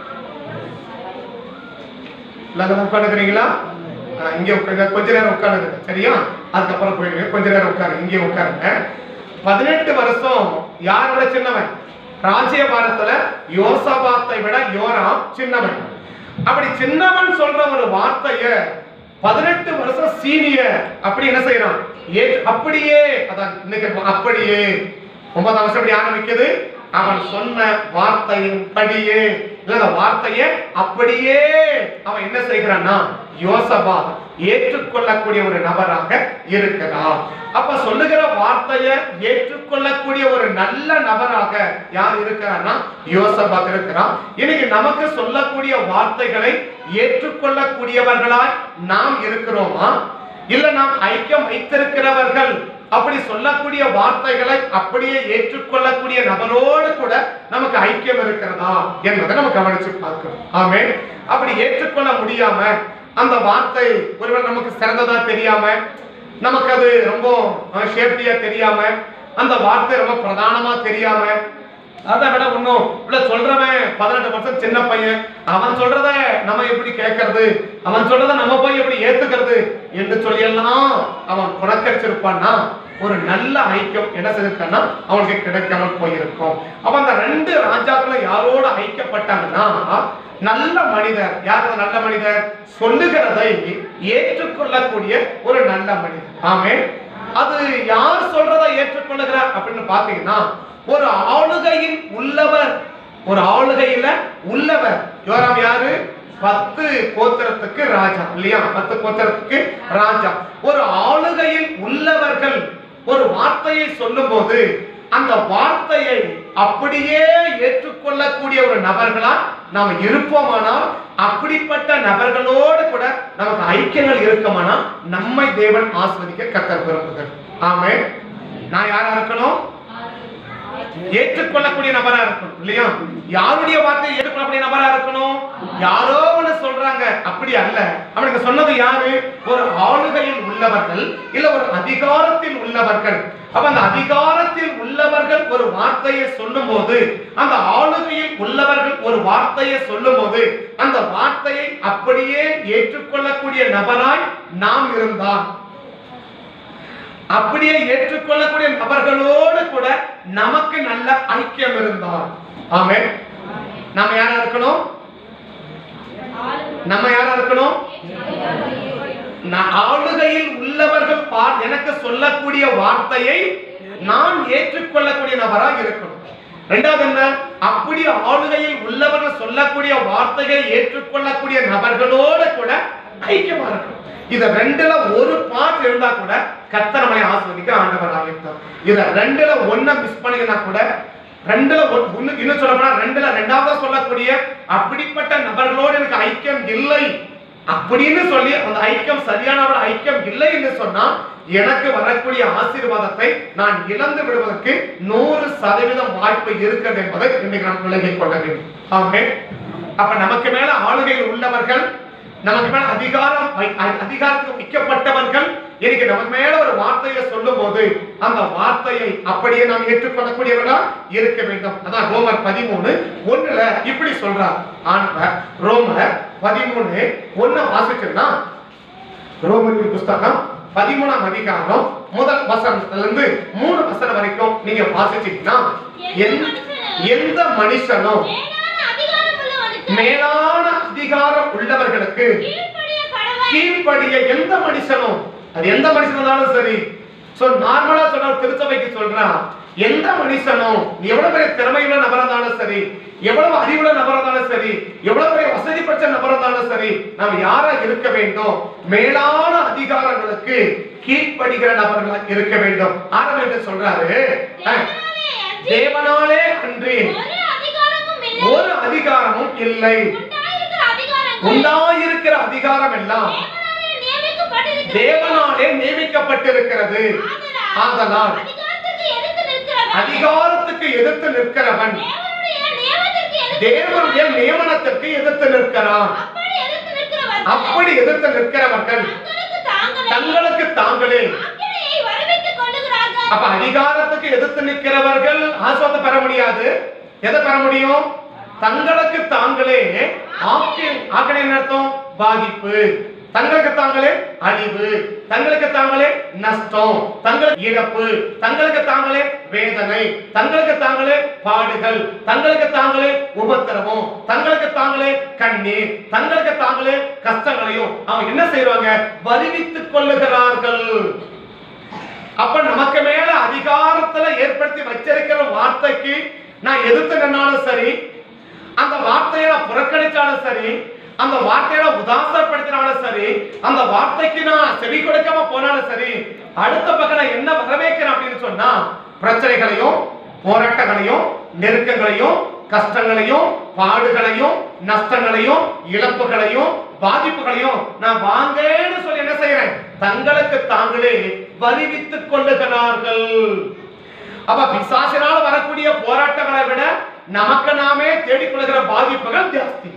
எல்லாரும் உட்காந்துக்கிறீங்களா இங்கே உட்காருங்க கொஞ்ச நேரம் உட்காருங்க சரியா அதுக்கப்புறம் போயிடுங்க கொஞ்ச நேரம் உட்காருங்க இங்கே உட்காருங்க பதினெட்டு வருஷம் யாரோட சின்னவன் ராஜ்யபாரத்துல யோசபாத்தை விட யோராம் சின்னவன் அப்படி சின்னவன் சொல்ற ஒரு வார்த்தைய பதினெட்டு வருஷம் சீனியர் அப்படி என்ன செய்யறான் ஏ அப்படியே அதான் இன்னைக்கு அப்படியே ஒன்பதாம் வருஷம் இப்படி ஆரம்பிக்குது அவன் சொன்ன வார்த்தையின் படியே இல்ல அந்த வார்த்தையை அப்படியே அவன் என்ன செய்கிறான்னா யோசபா ஏற்றுக்கொள்ளக்கூடிய ஒரு நபராக இருக்கிறார் அப்ப சொல்லுகிற வார்த்தையை ஏற்றுக்கொள்ளக்கூடிய ஒரு நல்ல நபராக யார் இருக்கிறான்னா யோசபா இருக்கிறான் இன்னைக்கு நமக்கு சொல்லக்கூடிய வார்த்தைகளை ஏற்றுக்கொள்ளக்கூடியவர்களாய் நாம் இருக்கிறோமா இல்ல நாம் ஐக்கியம் வைத்திருக்கிறவர்கள் அப்படி சொல்லக்கூடிய வார்த்தைகளை அப்படியே ஏற்றுக்கொள்ளக்கூடிய நபரோடு கூட நமக்கு ஐக்கியம் இருக்கிறதா என்பதை நம்ம கவனிச்சு பார்க்கணும் ஆமே அப்படி ஏற்றுக்கொள்ள முடியாம அந்த வார்த்தை ஒருவேளை நமக்கு சிறந்ததா தெரியாம நமக்கு அது ரொம்ப சேஃப்டியா தெரியாம அந்த வார்த்தை ரொம்ப பிரதானமா தெரியாம அதை விட இன்னும் இல்ல சொல்றவன் பதினெட்டு வருஷம் சின்ன பையன் அவன் சொல்றத நம்ம எப்படி கேட்கறது அவன் சொல்றத நம்ம போய் எப்படி ஏத்துக்கிறது என்று சொல்லி எல்லாம் அவன் புறக்கரிச்சிருப்பான்னா ஒரு நல்ல ஐக்கியம் என்ன செய்திருக்கான்னா அவனுக்கு கிடைக்காமல் போயிருக்கும் அப்ப அந்த ரெண்டு ராஜாக்களும் யாரோட ஐக்கியப்பட்டாங்கன்னா நல்ல மனிதர் யார் அந்த நல்ல மனிதர் சொல்லுகிறதை ஏற்றுக்கொள்ளக்கூடிய ஒரு நல்ல மனிதர் ஆமே அது யார் சொல்றதை ஏற்றுக்கொள்ளுகிறார் அப்படின்னு பாத்தீங்கன்னா ஒரு ஆளுகையில் உள்ளவர் ஒரு ஆளுகையில உள்ளவர் யோராம் யாரு பத்து கோத்திரத்துக்கு ராஜா இல்லையா பத்து கோத்திரத்துக்கு ராஜா ஒரு ஆளுகையில் உள்ளவர்கள் ஒரு வார்த்தையை சொல்லும்போது அந்த வார்த்தையை அப்படியே ஏற்றுக்கொள்ளக்கூடிய ஒரு நபர்களா நாம் இருப்போமானால் அப்படிப்பட்ட நபர்களோடு கூட நமக்கு ஐக்கியங்கள் இருக்குமானால் நம்மை தேவன் ஆஸ்வதிக்க கத்தர் விரும்புகிறார் ஆமே நான் யாரா இருக்கணும் ஏற்றுக்கொள்ளக்கூடிய நபரா இருக்கணும் இல்லையா யாருடைய வார்த்தையை ஏற்றுக்கொள்ளக்கூடிய நபரா இருக்கணும் யாரோ ஒண்ணு சொல்றாங்க அப்படி அல்ல அவனுக்கு சொன்னது யாரு ஒரு ஆளுகையில் உள்ளவர்கள் இல்ல ஒரு அதிகாரத்தில் உள்ளவர்கள் அப்ப அந்த அதிகாரத்தில் உள்ளவர்கள் ஒரு வார்த்தையை சொல்லும்போது அந்த ஆளுகையில் உள்ளவர்கள் ஒரு வார்த்தையை சொல்லும்போது அந்த வார்த்தையை அப்படியே ஏற்றுக்கொள்ளக்கூடிய நபராய் நாம் இருந்தால் அப்படியே ஏற்றுக்கொள்ளக்கூடிய நபர்களோடு கூட நமக்கு நல்ல ஐக்கியம் இருந்தால் ஆமே நம்ம யாரா இருக்கணும் நம்ம யாரா இருக்கணும் நான் ஆளுகையில் உள்ளவர்கள் பார் எனக்கு சொல்லக்கூடிய வார்த்தையை நான் ஏற்றுக்கொள்ளக்கூடிய நபரா இருக்கணும் ரெண்டாவது என்ன அப்படி ஆளுகையில் உள்ளவர்கள் சொல்லக்கூடிய வார்த்தையை ஏற்றுக்கொள்ளக்கூடிய நபர்களோடு கூட ஐக்கியமா இருக்கணும் இத ரெண்டுல ஒரு பார்ட் இருந்தா கூட கர்த்தர் நம்மை ஆஸ்வதிக்க ஆண்டவர் ஆகிட்டார் இத ரெண்டுல ஒண்ண மிஸ் பண்ணீங்கன்னா கூட ரெண்டுல ஒன்- இன்னும் இன்னும் சொல்ல போனா ரெண்டுல ரெண்டாவது சொல்லக்கூடிய அப்படிப்பட்ட நபர்களோடு எனக்கு ஐக்கியம் இல்லை அப்படின்னு சொல்லி அந்த ஐக்கியம் சரியான ஒரு ஐக்கியம் இல்லை என்று சொன்னா எனக்கு வரக்கூடிய ஆசீர்வாதத்தை நான் இழந்து விடுவதற்கு நூறு சதவீதம் வாய்ப்பு இருக்கிறது என்பதை இன்னைக்கு நாம் விலகிக் கொள்ள வேண்டும் ஆமே அப்ப நமக்கு மேல ஆளுகையில் உள்ளவர்கள் நமக்கு மேல அதிகாரம் வை- அ- அதிகாரத்துக்கு மிக்கப்பட்டவர்கள் இன்னைக்கு நமக்கு மேல ஒரு வார்த்தையை சொல்லும் போது அந்த வார்த்தையை அப்படியே நாம் ஏற்றுக்கொள்ளக்கூடியவர்களா இருக்க வேண்டும் அதான் ரோமர் பதிமூணு ஒண்ணுல இப்படி சொல்றார் ஆனவர் ரோமர் பதிமூணு ஒண்ணு வாசிச்சோம்னா ரோமரின் புஸ்தகம் பதிமூணாம் அதிகாரம் முதல் வசனத்துல இருந்து மூணு வசனம் வரைக்கும் நீங்க வாசிச்சீங்கன்னா எந்த எந்த மனுஷனும் மேலான அதிகாரம் உள்ளவனுக்கு மேலான அதிகாரம் உள்ளவர்களுக்கு கீழ்ப்படிய கடவன் கீழ்ப்படிய எந்த மனுஷனும் அது எந்த மனுஷன் இருந்தாலும் சரி சோ நார்மலா சொல்ற திருச்சபைக்கு சொல்றான் எந்த மனுஷனும் நீ எவ்வளவு பெரிய திறமையுள்ள நபரா இருந்தாலும் சரி எவ்வளவு அறிவுள்ள நபரா இருந்தாலும் சரி எவ்வளவு பெரிய வசதி பெற்ற நபரா இருந்தாலும் சரி நாம் யாரா இருக்க வேண்டும் மேலான அதிகாரங்களுக்கு கீழ்ப்படுகிற நபர்களா இருக்க வேண்டும் ஆரம்பித்து சொல்றாரு அஹ், தேவனாலே அன்றி தேவனாலே அன்றி ஒரு அதிகாரமும் இல்லை ஒரு அதிகாரமும் இல்லை உண்டாயிருக்கிற அதிகாரங்கள் உண்டாயிருக்கிற அதிகாரம் எல்லாம் தேவனாலே நியமிக்கப்பட்டிருக்கிறது தேவனாலே நியமிக்கப்பட்டிருக்கிறது ஆதலால் அதிகாரத்துக்கு எதிர்த்து நிற்கிறவன் அதிகாரத்துக்கு எதிர்த்து நிற்கிறவன் தேவனுடைய நியமத்திற்கு எதிர்த்து தேவனுடைய நியமனத்திற்கு எதிர்த்து நிற்கிறான் அப்படி எதிர்த்து நிற்கிறவர்கள் அப்படி எதிர்த்து நிற்கிறவர்கள் தங்களுக்கு தாங்களே தங்களுக்கு தாங்களே ஆக்கினையை வருவித்துக் கொள்ளுகிறார்கள் அப்ப அதிகாரத்துக்கு எதிர்த்து நிற்கிறவர்கள் ஆசுவாதம் பெற முடியாது எதை பெற முடியும் தங்களுக்கு தாங்களே ஆக்கி ஆக்கணை என்ன அர்த்தம் பாதிப்பு தங்களுக்கு தாங்களே அழிவு தங்களுக்கு தாங்களே நஷ்டம் தங்களுக்கு இழப்பு தங்களுக்கு தாங்களே வேதனை தங்களுக்கு தாங்களே பாடுகள் தங்களுக்கு தாங்களே உபத்திரவம் தங்களுக்கு தாங்களே கண்ணீர் தங்களுக்கு தாங்களே கஷ்டங்களையும் அவங்க என்ன செய்வாங்க வருவித்துக் கொள்ளுகிறார்கள் அப்ப நமக்கு மேல அதிகாரத்துல ஏற்படுத்தி வச்சிருக்கிற வார்த்தைக்கு நான் எதிர்த்து நின்னாலும் சரி அந்த வார்த்தையை நான் புறக்கணிச்சாலும் சரி அந்த வார்த்தையை நான் உதாசப்படுத்தினாலும் சரி அந்த வார்த்தைக்கு நான் செவி கொடுக்காம போனாலும் சரி அடுத்த பக்கம் நான் என்ன வரவேற்கிறேன் அப்படின்னு சொன்னா பிரச்சனைகளையும் போராட்டங்களையும் நெருக்கங்களையும் கஷ்டங்களையும் பாடுகளையும் நஷ்டங்களையும் இழப்புகளையும் பாதிப்புகளையும் நான் வாங்கன்னு சொல்லி என்ன செய்யறேன் தங்களுக்கு தாங்களே வருவித்துக் கொள்ளுகிறார்கள் அப்ப பிசாசினால் வரக்கூடிய போராட்டங்களை விட நமக்கு நாமே தேடிக்கொள்கிற பாதிப்புகள் ஜாஸ்தி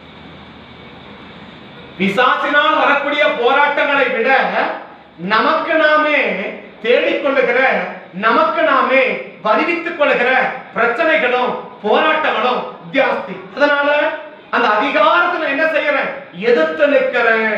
பிசாசினால் வரக்கூடிய போராட்டங்களை விட நமக்கு நாமே தேடிக்கொள்ளுகிற நமக்கு நாமே வருவித்துக் கொள்ளுகிற பிரச்சனைகளும் போராட்டங்களும் ஜாஸ்தி அதனால அந்த அதிகாரத்தை நான் என்ன செய்யறேன் எதிர்த்து நிற்கிறேன்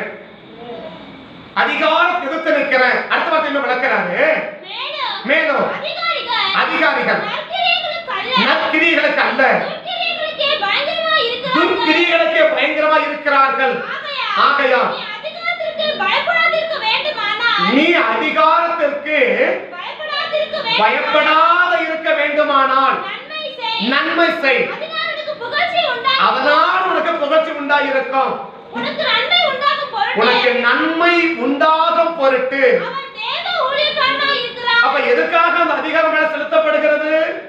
அதிகாரத்தை எதிர்த்து நிற்கிறேன் அடுத்த வார்த்தை என்ன விளக்குறாரு மேலும் மேலும் அதிகாரிகள் அதிகாரிகள் நற்கிரியைகளுக்கு அல்ல, நற்கிரியைகளுக்கு அல்ல துர்க்கிரியைகளுக்கே பயங்கரமாய் இருக்கிறார்கள். துர்க்கிரியைகளுக்கே பயங்கரமா இருக்கிறார்கள் ஆகையால் ஆகையால் நீ அதிகாரத்திற்கு பயப்படாதிருக்க வேண்டுமானால் நீ அதிகாரத்திற்கு பயப்படாதிருக்க வேண்டுமானால் பயப்படாத இருக்க வேண்டுமானால் நன்மை செய். நன்மை செய் அதனால் உனக்கு புகழ்ச்சி உண்டாகும். அதனால் உனக்கு புகழ்ச்சி உண்டாயிருக்கும் உனக்கு நன்மை உண்டாகும் பொருட்டு உனக்கு நன்மை உண்டாகும் பொருட்டு அவன் தேவ ஊழியக்காரனாய் இருக்கிறான். அப்ப எதுக்காக அந்த அதிகாரம் மேல செலுத்தப்படுகிறது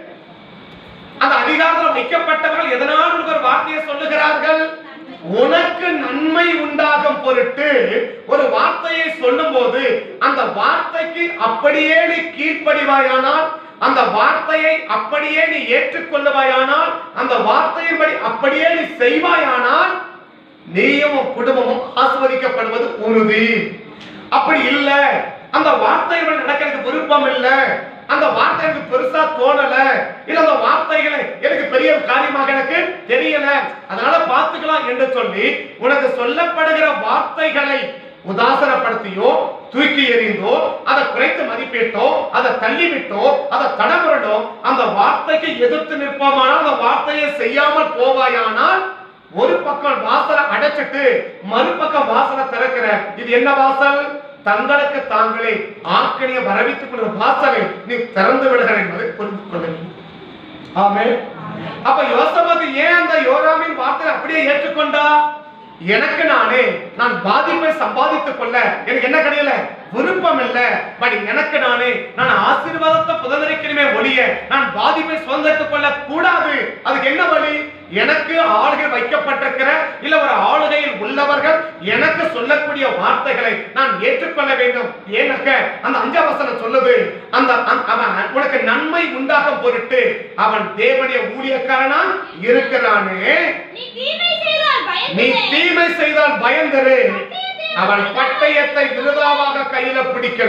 அந்த அதிகாரத்தில் வைக்கப்பட்டவர்கள் எதனால் உனக்கு ஒரு வார்த்தையை சொல்லுகிறார்கள் உனக்கு நன்மை உண்டாகும் பொருட்டு ஒரு வார்த்தையை சொல்லும்போது அந்த வார்த்தைக்கு அப்படியே நீ கீழ்ப்படிவாயானால் அந்த வார்த்தையை அப்படியே நீ ஏற்றுக்கொள்ளுவாயானால் அந்த வார்த்தையின்படி அப்படியே நீ செய்வாயானால் நீயும் உன் குடும்பமும் ஆஸ்வதிக்கப்படுவது உறுதி அப்படி இல்ல அந்த வார்த்தைகள் நடக்கிறதுக்கு விருப்பம் இல்ல அந்த வார்த்தை எனக்கு பெருசா தோணல இல்ல அந்த வார்த்தைகளை எனக்கு பெரிய காரியமாக எனக்கு தெரியல அதனால பார்த்துக்கலாம் என்று சொல்லி உனக்கு சொல்லப்படுகிற வார்த்தைகளை உதாசனப்படுத்தியோ தூக்கி எறிந்தோ அதை குறைத்து மதிப்பிட்டோ அதை தள்ளிவிட்டோ அதை தடமுறடோ அந்த வார்த்தைக்கு எதிர்த்து நிற்போமானால் அந்த வார்த்தையை செய்யாமல் போவாயானால் ஒரு பக்கம் வாசலை அடைச்சிட்டு மறுபக்கம் வாசலை திறக்கிற இது என்ன வாசல் தங்களுக்கு தாங்களே ஆக்கணிய வரவித்துக் கொள்கிற வாசலை நீ திறந்து விடுகிற என்பதை புரிந்து கொள்ள வேண்டும். ஆமென் அப்ப யோசபாத்து ஏன் அந்த யோராமின் வார்த்தையை அப்படியே ஏற்றுக்கொண்டா எனக்கு நானே நான் பாதிப்பை சம்பாதித்துக் கொள்ள எனக்கு என்ன கிடையல விருப்பம் இல்ல பட் எனக்கு நானே நான் ஆசீர்வாதத்தை புதந்திரிக்கணுமே ஒழிய நான் பாதிப்பை சுதந்திரித்துக் கொள்ள கூடாது அதுக்கு என்ன வழி எனக்கு ஆளுகை வைக்கப்பட்டிருக்கிற இல்ல ஒரு ஆளுகையில் உள்ளவர்கள் எனக்கு சொல்லக்கூடிய வார்த்தைகளை நான் ஏற்றுக்கொள்ள வேண்டும் ஏனக்க அந்த அஞ்சாம் வசனம் சொல்லுது அந்த அந்த- அவன் உனக்கு நன்மை உண்டாகும் பொருட்டு அவன் தேவனுடைய ஊழியக்காரனா இருக்கிறானே நீ தீமை செய்தால் நீ பயந்து தீமை செய்தால் பயந்தரு அவன் பட்டயத்தை விருதாவாக கையில பிடிக்கல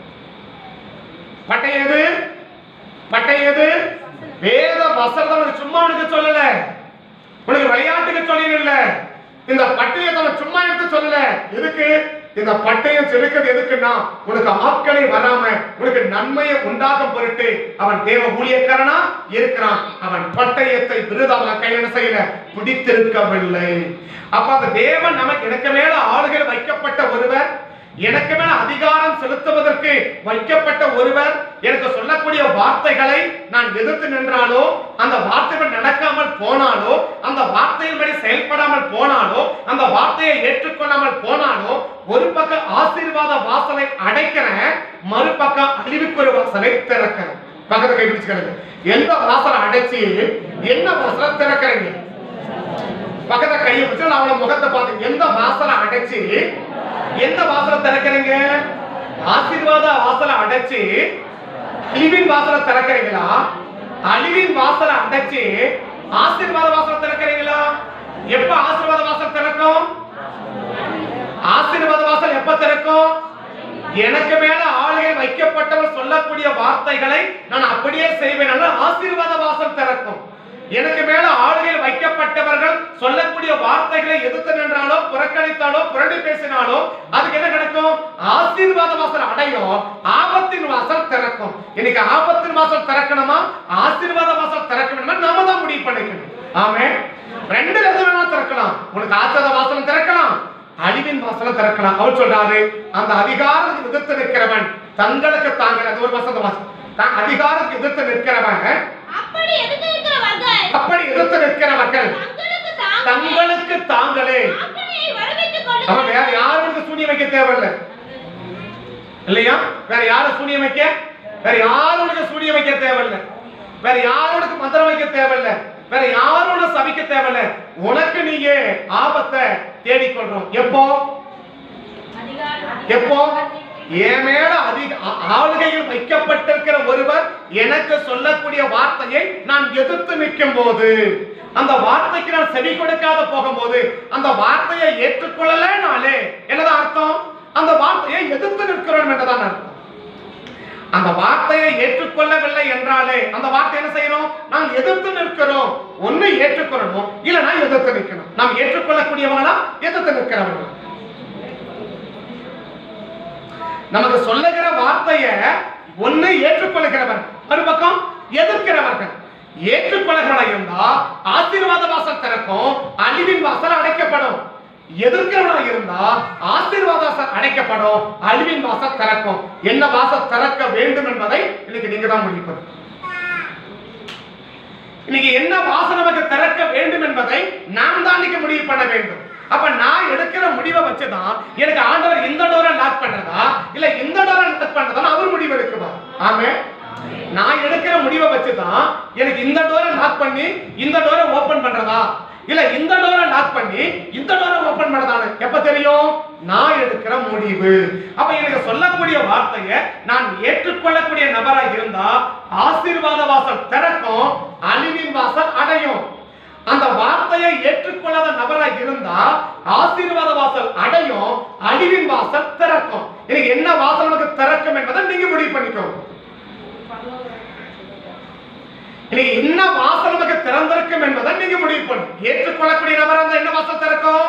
பட்டயம் எது பட்டயம் எது வேத வசனத்தை அவனுக்கு சும்மா உனக்கு சொல்லல உனக்கு விளையாட்டுக்கு சொல்லல இந்த பட்டயத்தை அவன் சும்மா எடுத்து சொல்லல எதுக்கு இந்த பட்டயம் செலுக்கிறது எதுக்குன்னா உனக்கு ஆட்களை வராம உனக்கு நன்மையை உண்டாகும் பொருட்டு அவன் தேவ ஊழியக்காரனா இருக்கிறான் அவன் பட்டயத்தை விருதாக கையில செய்யல பிடித்திருக்கவில்லை அப்ப அந்த தேவன் நமக்கு எனக்கு மேல ஆளுகள் வைக்கப்பட்ட ஒருவர் எனக்கு மேல அதிகாரம் செலுத்துவதற்கு வைக்கப்பட்ட ஒருவர் எனக்கு சொல்லக்கூடிய வார்த்தைகளை நான் எதிர்த்து நின்றாலோ அந்த வார்த்தைகள் நடக்காமல் போனாலோ அந்த வார்த்தையின்படி செயல்படாமல் போனாலோ அந்த வார்த்தையை ஏற்றுக்கொள்ளாமல் போனாலோ ஒரு பக்கம் ஆசீர்வாத வாசலை அடைக்கிறேன் மறுபக்கம் அழிவுக்குரிய வாசலை திறக்கிறேன் பக்கத்தை கைப்பிடிச்சுக்கிறது எந்த வாசலை அடைச்சு என்ன வாசலை திறக்கிறீங்க பக்கத்தை கையை பிடிச்சு நான் அவளை முகத்தை பார்த்து எந்த வாசலை அடைச்சு எந்த வாசலை திறக்கிறீங்க ஆசீர்வாத வாசலை அடைச்சு அழிவின் வாசலை திறக்கிறீங்களா அழிவின் வாசலை அடைச்சு ஆசீர்வாத வாசலை திறக்கிறீங்களா எப்ப ஆசீர்வாத வாசல் திறக்கும் ஆசீர்வாத வாசல் எப்ப திறக்கும் எனக்கு மேல ஆளுகை வைக்கப்பட்டவர் சொல்லக்கூடிய வார்த்தைகளை நான் அப்படியே செய்வேன் ஆனால் ஆசீர்வாத வாசல் திறக்கும் எனக்கு மேல ஆளுகையில் வைக்கப்பட்டவர்கள் சொல்லக்கூடிய வார்த்தைகளை எதிர்த்து நின்றாலோ புறக்கணித்தாலோ புரண்டி பேசினாலோ அதுக்கு என்ன கிடைக்கும் ஆசீர்வாத வாசல் அடையும் ஆபத்தின் வாசல் திறக்கும் இன்னைக்கு ஆபத்தின் வாசல் திறக்கணுமா ஆசீர்வாத வாசல் திறக்க வேணுமா நாம தான் முடிவு பண்ணிக்கணும் ஆமே ரெண்டு எது வேணா திறக்கலாம் உனக்கு ஆசீர்வாத வாசலும் திறக்கலாம் அழிவின் வாசலை திறக்கலாம் அவர் சொல்றாரு அந்த அதிகாரத்துக்கு எதிர்த்து நிற்கிறவன் தங்களுக்கு தாங்கள் அது ஒரு வசந்த வாசம் தான் அதிகாரத்துக்கு எதிர்த்து நிற்கிறவன் அப்படி எதிர்த்து இருக்கிறவர்கள் அப்படி எதிர்த்து நிற்கிறவர்கள் தங்களுக்கு தங்களுக்கு தாங்களே ஆக்கணையை வரவைத்துக் அவன் கொள்ளுங்கள் வேற யாருக்கு சூனியம் வைக்க தேவையில்ல இல்லையா வேற யாரும் சூனியம் வைக்க வேற யாரும் சூனியம் வைக்க தேவையில்ல வேற யாரோட மந்திரம் வைக்க தேவையில்ல வேற யாரோட சபிக்க தேவையில்ல உனக்கு நீயே ஆபத்தை தேடிக்கொள்றோம் எப்போ எப்போ என் மேல அதிக ஆ- ஆளுகையில் வைக்கப்பட்டிருக்கிற ஒருவர் எனக்கு சொல்லக்கூடிய வார்த்தையை நான் எதிர்த்து நிற்கும் போது அந்த வார்த்தைக்கு நான் செவி கொடுக்காத போகும்போது அந்த வார்த்தையை ஏற்றுக்கொள்ளலனாலே என்னதான் அர்த்தம் அந்த வார்த்தையை எதிர்த்து நிற்கிறோம் என்றுதான் அர்த்தம் அந்த வார்த்தையை ஏற்றுக்கொள்ளவில்லை என்றாலே அந்த வார்த்தை என்ன செய்யணும் நாம் எதிர்த்து நிற்கிறோம் ஒண்ணு ஏற்றுக்கொள்ளணும் இல்லைன்னா எதிர்த்து நிற்கணும் நாம் ஏற்றுக்கொள்ளக்கூடியவங்களா எதிர்த்து நிற்கிறவங்களா நமக்கு சொல்லுகிற வார்த்தைய ஒண்ணு ஏற்றுக்கொள்கிறவர் மறுபக்கம் எதிர்க்கிறவர்கள் ஏற்றுக்கொள்கிறவர்களா இருந்தா ஆசீர்வாத வாசல் திறக்கும் அழிவின் வாசல் அடைக்கப்படும் எதிர்க்கிறவனா இருந்தா ஆசீர்வாத வாசல் அடைக்கப்படும் அழிவின் வாசல் திறக்கும் என்ன வாசல் திறக்க வேண்டும் என்பதை இன்னைக்கு நீங்க தான் முடிப்பது இன்னைக்கு என்ன வாசல் நமக்கு திறக்க வேண்டும் என்பதை நாம் தான் இன்னைக்கு முடிவு பண்ண வேண்டும் அப்ப நான் எடுக்கிற முடிவை வச்சுதான் எனக்கு ஆண்டவர் இந்த டோரை லாக் பண்றதா இல்ல இந்த டோரை லாக் பண்றதா அவர் முடிவு எடுக்குவார் ஆமே நான் எடுக்கிற முடிவை வச்சுதான் எனக்கு இந்த டோரை லாக் பண்ணி இந்த டோரை ஓபன் பண்றதா இல்ல இந்த டோரை லாக் பண்ணி இந்த டோரை ஓபன் பண்றதானு எப்ப தெரியும் நான் எடுக்கிற முடிவு அப்ப எனக்கு சொல்லக்கூடிய வார்த்தையை நான் ஏற்றுக்கொள்ளக்கூடிய நபரா இருந்தா ஆசீர்வாத வாசல் திறக்கும் அழிவின் வாசல் அடையும் அந்த வார்த்தையை ஏற்றுக்கொள்ளாத நபரா இருந்தா ஆசீர்வாத வாசல் அடையும் அழிவின் வாசல் திறக்கும் எனக்கு என்ன வாசல் நமக்கு திறக்கும் என்பதை நீங்க முடிவு பண்ணிக்கோங்க இன்னைக்கு என்ன வாசல் நமக்கு திறந்திருக்கும் என்பதை நீங்க முடிவு பண்ணு ஏற்றுக்கொள்ளக்கூடிய நபரா இருந்தா என்ன வாசல் திறக்கும்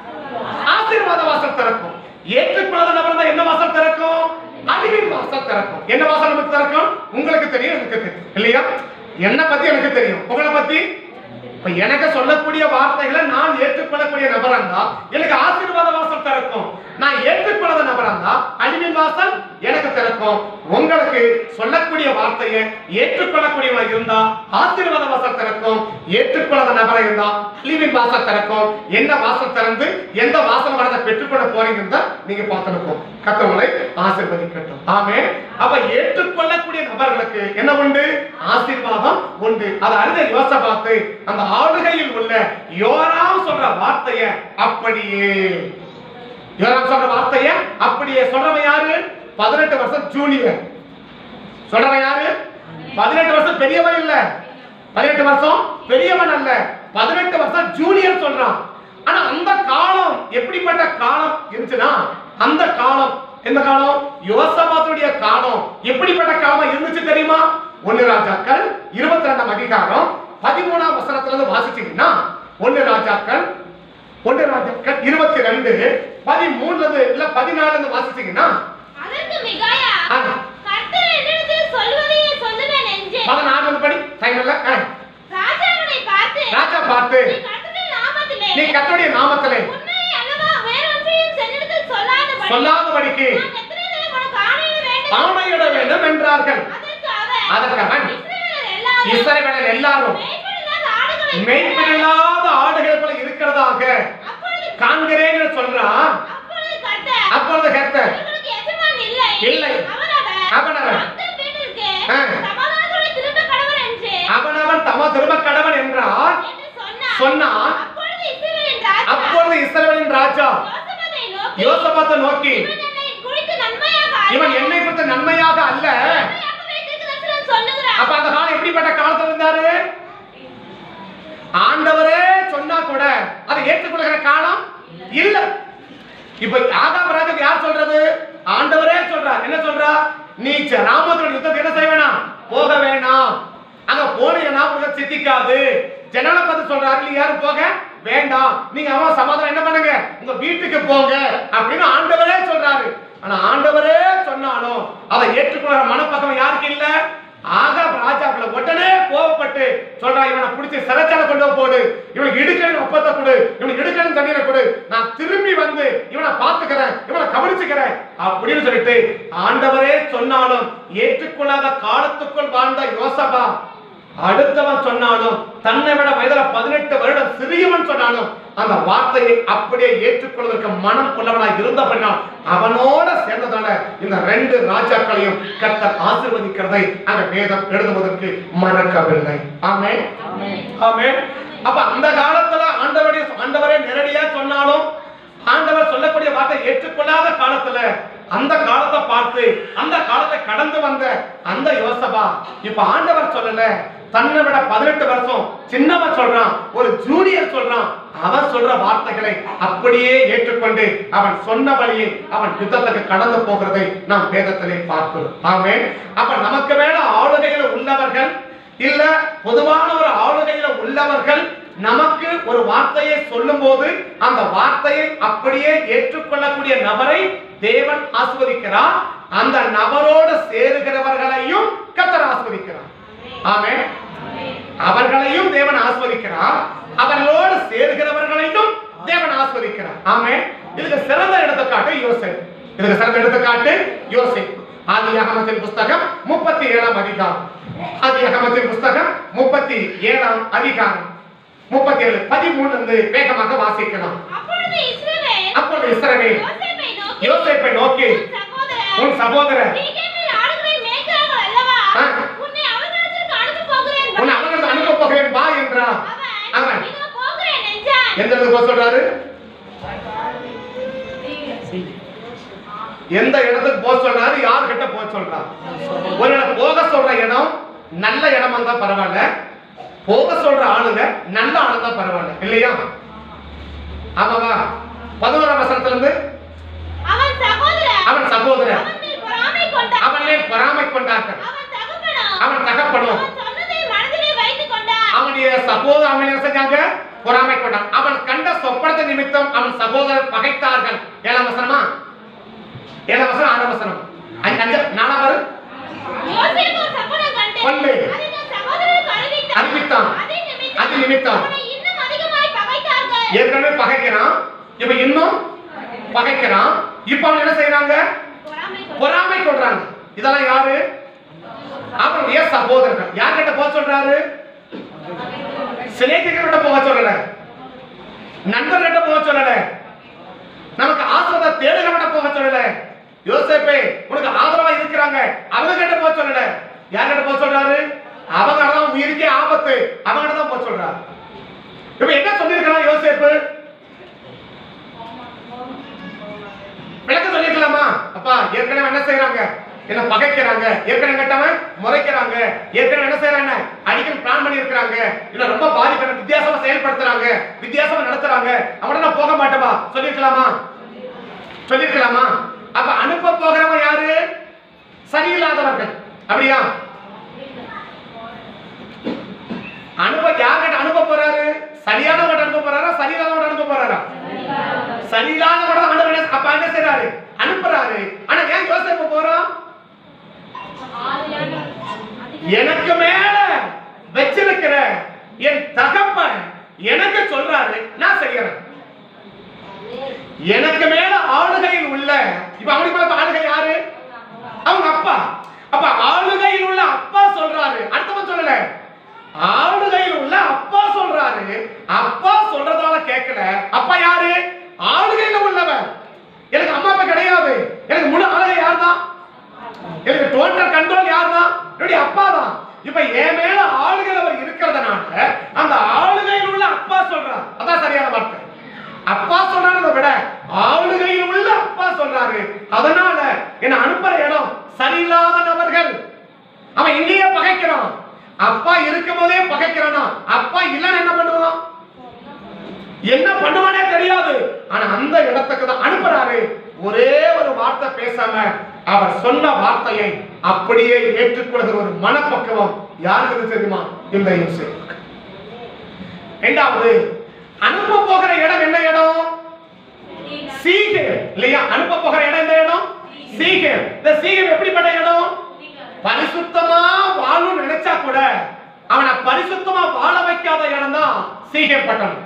ஆசீர்வாத வாசல் திறக்கும் ஏற்றுக்கொள்ளாத நபர் இருந்தா என்ன வாசல் திறக்கும் அழிவின் வாசல் திறக்கும் என்ன வாசல் நமக்கு திறக்கும் உங்களுக்கு தெரியும் எனக்கு தெரியும் இல்லையா என்ன பத்தி எனக்கு தெரியும் உங்களை பத்தி இப்ப எனக்கு சொல்லக்கூடிய வார்த்தைகளை நான் ஏற்றுக்கொள்ளக்கூடிய நபரா இருந்தா எனக்கு ஆசீர்வாத வாசல் திறக்கும் நான் ஏற்றுக்கொள்ளாத நபரா இருந்தா அழிவின் வாசல் எனக்கு திறக்கும் உங்களுக்கு சொல்லக்கூடிய வார்த்தையை ஏற்றுக்கொள்ளக்கூடியவா இருந்தா ஆசீர்வாத வாசல் திறக்கும் ஏற்றுக்கொள்ளாத நபரா இருந்தா அழிவின் வாசல் திறக்கும் என்ன வாசல் திறந்து எந்த வாசல் வரதை பெற்றுக்கொள்ள போறீங்க நீங்க பார்த்துருப்போம் கத்தவங்களை ஆசீர்வதிக்கட்டும் ஆமே அப்ப ஏற்றுக்கொள்ளக்கூடிய நபர்களுக்கு என்ன உண்டு ஆசீர்வாதம் உண்டு அது அறிந்த யோசபாத்து அந்த ஆளுகையில் உள்ள யோராம் சொல்ற வார்த்தைய அப்படியே யோராம் சொல்ற வார்த்தைய அப்படியே சொல்றவன் யாரு பதினெட்டு வருஷம் ஜூனியர் சொல்றவன் யாரு பதினெட்டு வருஷம் பெரியவன் இல்ல பதினெட்டு வருஷம் பெரியவன் அல்ல பதினெட்டு வருஷம் ஜூனியர் சொல்றான் ஆனா அந்த காலம் எப்படிப்பட்ட காலம் இருந்துச்சுன்னா அந்த காலம் எந்த காலம் யோசபாத்துடைய காலம் எப்படிப்பட்ட காலம் இருந்துச்சு தெரியுமா ஒன்னு ராஜாக்கள் இருபத்தி ரெண்டாம் அதிகாரம் பதிமூணாம் வசனத்துல இருந்து வாசிச்சீங்கன்னா ஒன்னு ராஜாக்கள் ஒன்னு ராஜாக்கள் இருபத்தி ரெண்டு பதிமூணுல இருந்து இல்ல பதினாலுல இருந்து வாசிச்சீங்கன்னா அதற்கு மிகாயா ஆ. கர்த்தர் என்னிடத்தில் சொல்வதையே சொல்லுவேன் என்று பதினாலு படி டைம் இல்ல ஆ. ராஜாவினை பார்த்து ராஜா பார்த்து நீ கர்த்தருடைய நாமத்திலே நீ கர்த்தருடைய நாமத்திலே உண்மையை அல்லவா வேறொன்றையும் சென்னிடத்தில் சொல்லாதபடி சொல்லாதபடிக்கு நான் எத்தனை தரம் உனக்கு ஆணையிட வேண்டும் ஆணையிட வேண்டும் என்றார்கள் அதற்கு அவர் அதற்கு அவன் இஸ்ரவேலர் எல்லாரும் இஸ்ரவேலர் எல்லாரும் மேய்ப்பனில்லாத ஆடுகளை மெய்ப்பில்லாத ஆடுகள் போல இருக்கிறதாக அப்பொழுது காண்கிறேன்னு சொல்றான் அப்பொழுது கர்த்தர் அப்பொழுது கர்த்தர் இவர்களுக்கு எஜமான் இல்லை இல்லை. அவனவர் அவனவர். தங்கள் வீட்டிற்கு ஆ. சமாதானத்தோடு திரும்ப கடவர் என்று அவனவன் தம திரும்ப கடவன் என்றார் என்று சொன்னார் சொன்னான் அப்பொழுது இஸ்ரவேலின் ராஜா அப்பொழுது இஸ்ரவேலின் ராஜா யோசபாத்தை நோக்கி யோசபாத்தை நோக்கி இவன் என்னை குறித்து நன்மையாக அல்ல, இவன் என்னை குறித்த நன்மையாக அல்ல நன்மையாக வைத்திருக்கிறதென்று சொல்லுகிறான் அப்ப அந்த காலம் எப்படிப்பட்ட காலத்துல இருந்தாரு ஆண்டவரே சொன்னா கூட அதை ஏற்றுக்கொள்கிற காலம் இல்ல இப்ப ஆகாப் ராஜாக்கு யார் சொல்றது ஆண்டவரே சொல்றார் என்ன சொல்றா நீ ச- ராமத்தோட யுத்தத்துக்கு என்ன செய்ய வேணாம் போக வேணாம் அங்க போனீங்கன்னா உங்களுக்கு சித்திக்காது ஜனங்களை பார்த்து சொல்றாரு நீ யாரும் போக வேண்டாம் நீங்க அவன் சமாதானம் என்ன பண்ணுங்க உங்க வீட்டுக்கு போங்க அப்படின்னு ஆண்டவரே சொல்றாரு ஆனா ஆண்டவரே சொன்னாலும் அதை ஏற்றுக்கொள்ற மனப்பக்கம் யாருக்கு இல்ல ஆகாப் ராஜாக்களை உடனே கோவப்பட்டு சொல்றா இவனை பிடிச்சி சிறைச்சாலை கொண்டு போய் போடு இவனுக்கு இடுக்கணும் ஒப்பத்தை கொடு இவனுக்கு இடுக்கணும் தண்ணீரை கொடு நான் திரும்பி வந்து இவனை பார்த்துக்கிறேன் இவனை கவனிச்சுக்கிறேன் அப்படின்னு சொல்லிட்டு ஆண்டவரே சொன்னாலும் ஏற்றுக்கொள்ளாத காலத்துக்குள் வாழ்ந்த யோசபா அடுத்தவன் சொன்னாலும் தன்னை விட வயதுல பதினெட்டு வருடம் சிறியவன் சொன்னாலும் அந்த வார்த்தையை அப்படியே ஏற்றுக்கொள்வதற்கு மனம் உள்ளவனாய் இருந்தபடினால் அவனோட சேர்ந்ததால இந்த ரெண்டு ராஜாக்களையும் கர்த்தர் ஆசீர்வதிக்கிறதை அந்த வேதம் எழுதுவதற்கு மறக்கவில்லை ஆமே ஆமே அப்ப அந்த காலத்துல ஆண்டவரே ஆண்டவரே நேரடியா சொன்னாலும் ஆண்டவர் சொல்லக்கூடிய வார்த்தை ஏற்றுக்கொள்ளாத காலத்துல அந்த காலத்தை பார்த்து அந்த காலத்தை கடந்து வந்த அந்த யோசபா இப்ப ஆண்டவர் சொல்லல தன்னை விட பதினெட்டு வருஷம் சின்னவன் சொல்றான் ஒரு ஜூனியர் சொல்றான் அவன் சொல்ற வார்த்தைகளை அப்படியே ஏற்றுக்கொண்டு அவன் சொன்ன வழியை அவன் யுத்தத்துக்கு கடந்து போகிறதை நாம் வேதத்திலே பார்க்கிறோம் ஆமே அப்ப நமக்கு மேல ஆளுகையில உள்ளவர்கள் இல்ல பொதுவான ஒரு ஆளுகையில உள்ளவர்கள் நமக்கு ஒரு வார்த்தையை சொல்லும்போது அந்த வார்த்தையை அப்படியே ஏற்றுக்கொள்ளக்கூடிய நபரை தேவன் ஆஸ்வதிக்கிறார் அந்த நபரோடு சேருகிறவர்களையும் கத்தர் ஆஸ்வதிக்கிறார் ஆமே அவர்களையும் தேவன் ஆஸ்வதிக்கிறார் அவர்களோடு சேருகிறவர்களையும் தேவன் ஆஸ்வதிக்கிறார் ஆமே இதுக்கு சிறந்த எடுத்துக்காட்டு யோசேப் இதுக்கு சிறந்த எடுத்துக்காட்டு யோசேப் ஆதி அகமத்தின் புஸ்தகம் முப்பத்தி ஏழாம் அதிகாரம் ஆதி அகமத்தின் புஸ்தகம் முப்பத்தி ஏழாம் அதிகாரம் முப்பத்தி ஏழு பதிமூணு இருந்து வேகமாக வாசிக்கலாம் அப்பொழுது இஸ்ரவேல் அப்பொழுது இஸ்ரவேல் யோசேப்பை நோக்கி, யோசேப்பை நோக்கி உன் உன் சகோதரர் சகோதரர் சீகேமில் ஆடுகளை மேய்க்கிறார்கள் அல்லவா? ஆ. உன்னை அவர்களிடத்திற்கு அனுப்பப் போகிறேன் வா. உன்னை அவர்கள் அனுப்ப போகிறேன் வா என்றான் அவன், அவன் இதோ போகிறேன் என்றான். எந்த இடத்துக்கு போக சொல்றாரு எந்த இடத்துக்கு போக சொல்றாரு யார் கிட்ட போக சொல்றாரு ஒரு இடம் போக சொல்ற இடம் நல்ல இடமா இருந்தா பரவாயில்ல போக சொல்ற ஆளுங்க நல்ல ஆளு தான் பரவாயில்ல இல்லையா ஆமாவா பதினோராம் வசனத்துல இருந்து அவன் சகோதரர் அவன் சகோதரர் அவன் மேல் பொறாமை கொண்டான். அவனே பொறாமை கொண்டார்கள் அவன் தகப்பனோ, அவன் தகப்பனோ அவன் சொன்னதை மனதிலே வைத்துக் கொண்டான். அவனுடைய சகோதரர் அவன் என்ன செஞ்சாங்க பொறாமை கொண்டான் அவன் கண்ட சொப்பனத்தை நிமித்தம் அவன் சகோதரர் பகைத்தார்கள் ஏழாம் வசனமா ஏழாம் வசனம் ஆறாம் வசனம் அஞ்சு அஞ்சு நாலாம் வரும் யோசேப்பு ஒரு சொப்பனம் கண்டு, கொண்டு, அதை தன் சகோதரருக்கு அறிவித்தான். அறிவித்தான். அதை நிமித்தம் அது நிமித்தம். அவனை இன்னும் அதிகமாய் பகைத்தார்கள். ஏற்கனவே பகைக்கிறான் இப்ப இன்னும் பகைக்கிறான் இப்ப அவன் என்ன செய்யறாங்க பொறாமை கொண்டான். பொறாமை கொள்றாங்க இதெல்லாம் யாரு அவனுடைய சகோதரர்கள் யார்கிட்ட போக சொல்றாரு சிநேகிதர்கிட்ட போக சொல்லல நண்பர்கிட்ட போக சொல்லல நமக்கு ஆசிரத தேடுகிறவன போக சொல்லல யோசேப்பே உனக்கு ஆதரவா இருக்கிறாங்க அவங்க கிட்ட போக சொல்லல யார்கிட்ட போக சொல்றாரு அவங்க தான் உயிருக்கே ஆபத்து அவங்க தான் போக சொல்றாரு இப்ப என்ன சொல்லியிருக்கிறான் யோசேப்பு விளக்க சொல்லிக்கலாமா அப்பா ஏற்கனவே என்ன செய்யறாங்க என்ன பகைக்கிறாங்க ஏற்கனவே கேட்டவன் முறைக்கிறாங்க ஏற்கனவே என்ன செய்யறாங்க அடிக்கடி பிளான் பண்ணி இருக்கிறாங்க இல்ல ரொம்ப பாதிப்பு வித்தியாசமா செயல்படுத்துறாங்க வித்தியாசமா நடத்துறாங்க அவன நான் போக மாட்டேப்பா சொல்லிருக்கலாமா சொல்லிருக்கலாமா அப்ப அனுப்ப போகிறவன் யாரு சரியில்லாதவர்கள் அப்படியா அனுப்ப யார்கிட்ட அனுப்ப போறாரு சரியானவங்க அனுப்ப போறாரா சரியில்லாதவங்க அனுப்ப போறாரா சரியில்லாதவங்க ஆண்டவர் என்ன- அப்ப என்ன செய்றாரு அனுப்புறாரு ஆனா ஏன் யோசிப்பு போறோம் எனக்கு மேல வச்சிருக்கிற என் தகப்பன் எனக்கு சொல்றாரு நான் செய்யறேன் எனக்கு மேல ஆளுகையில் உள்ள இப்ப அவனுக்கு மேல இப்ப ஆளுகை யாரு அவங்க அப்பா அப்ப ஆளுகையில் உள்ள அப்பா சொல்றாரு அடுத்தவன் சொல்லல ஆளுகையில் உள்ள அப்பா சொல்றாரு அப்பா சொல்றதால கேட்கல அப்பா யாரு ஆளுகையில உள்ளவன் எனக்கு அம்மா அப்பா கிடையாது எனக்கு முழு ஆளுகை யார் தான் எனக்கு டோட்டல் கண்ட்ரோல் யார் தான் என்னுடைய அப்பா தான் இப்ப என் மேல ஆளுகையில் அவர் இருக்கிறதுனால அந்த ஆளுகையில் உள்ள அப்பா சொல்றார் அதான் சரியான வார்த்தை அப்பா சொல்றாருன்றதை விட ஆளுகையில் உள்ள அப்பா சொல்றாரு அதனால என்ன அனுப்புற இடம் சரியில்லாத நபர்கள் அவன் இங்கேயே பகைக்கிறான் அப்பா இருக்கும் போதே பகைக்கிறானா அப்பா இல்லைன்னு என்ன பண்ணுவான் என்ன பண்ணுவானே தெரியாது ஆனா அந்த இடத்துக்கு தான் அனுப்புறாரு ஒரே ஒரு வார்த்தை பேசாம அவர் சொன்ன வார்த்தையை அப்படியே ஏற்றுக்கொள்கிற ஒரு மனப்பக்குவம் யாருக்கு தெரியுமா இந்த யோசேப்பு இரண்டாவது அனுப்ப போகிற இடம் என்ன இடம் சீகேம் இல்லையா அனுப்ப போகிற இடம் எந்த இடம் சீகேம் இந்த சீகேம் எப்படிப்பட்ட இடம் பரிசுத்தமா வாழணும்னு நினைச்சா கூட அவனை பரிசுத்தமா வாழ வைக்காத இடம் தான் சீகேம் பட்டணம்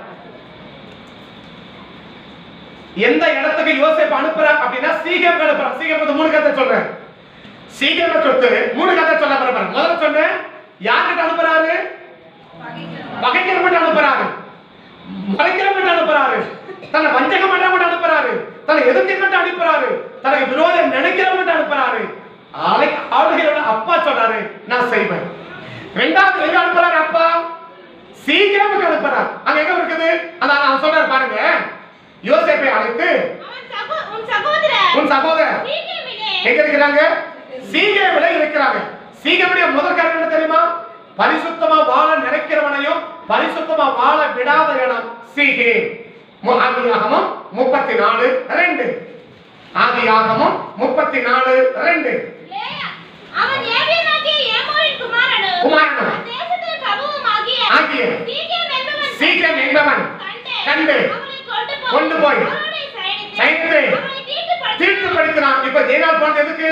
எந்த இடத்துக்கு யோசேப் அனுப்புற அப்படின்னா சீகேம் அனுப்புறான் சீகேம் வந்து மூணு கதை சொல்றேன் சீகேம் சொத்து மூணு கதை சொல்ல போறேன் முதல்ல சொன்னேன் யார்கிட்ட அனுப்புறாரு பகைக்கிறவங்க அனுப்புறாரு மறைக்கிறவங்க அனுப்புறாரு தன்னை வஞ்சகம் பண்றவங்க அனுப்புறாரு தன்னை எதிர்க்கிறவங்க அனுப்புறாரு தனக்கு விரோதம் நினைக்கிறவங்க அனுப்புறாரு ஆளை ஆளுகையோட அப்பா சொல்றாரு நான் செய்வேன் ரெண்டாவது எங்க அனுப்புறாரு அப்பா சீக்கிரம் அனுப்புறாரு அங்க எங்க இருக்குது அதான் நான் சொல்றாரு பாருங்க யோசேப்பை அழைத்து அவன் சகோ- உன் சகோதரர் உன் சகோதரர் சீக்கிரமிலே எங்க இருக்கிறாங்க சீகேமில இருக்கிறாங்க சீகேமுடைய முதல் காரணம் என்ன தெரியுமா பரிசுத்தமா வாழ நினைக்கிறவனையும் பரிசுத்தமா வாழ விடாத இடம் சீகே ஆதியாகமம் முப்பத்தி நாலு ரெண்டு ஆதியாகமம் முப்பத்தி நாலு ரெண்டு லேயா, அவன் ஏவியனாகிய ஏமோரின் குமாரனும் குமாரனும் அத்தேசத்தின் பிரபுவுமாகிய ஆகிய சீகேம் என்பவன் சீக்கிரம் என்பவன் கண்டு கண்டு அவனை கொண்டு போய் கொண்டு போய் அவனை சயனித்து சயனித்து அவனை தீட்டுப்படுத்தி தீர்த்துப்படுத்தினான் இப்ப ஜெயநாள் போனது எதுக்கு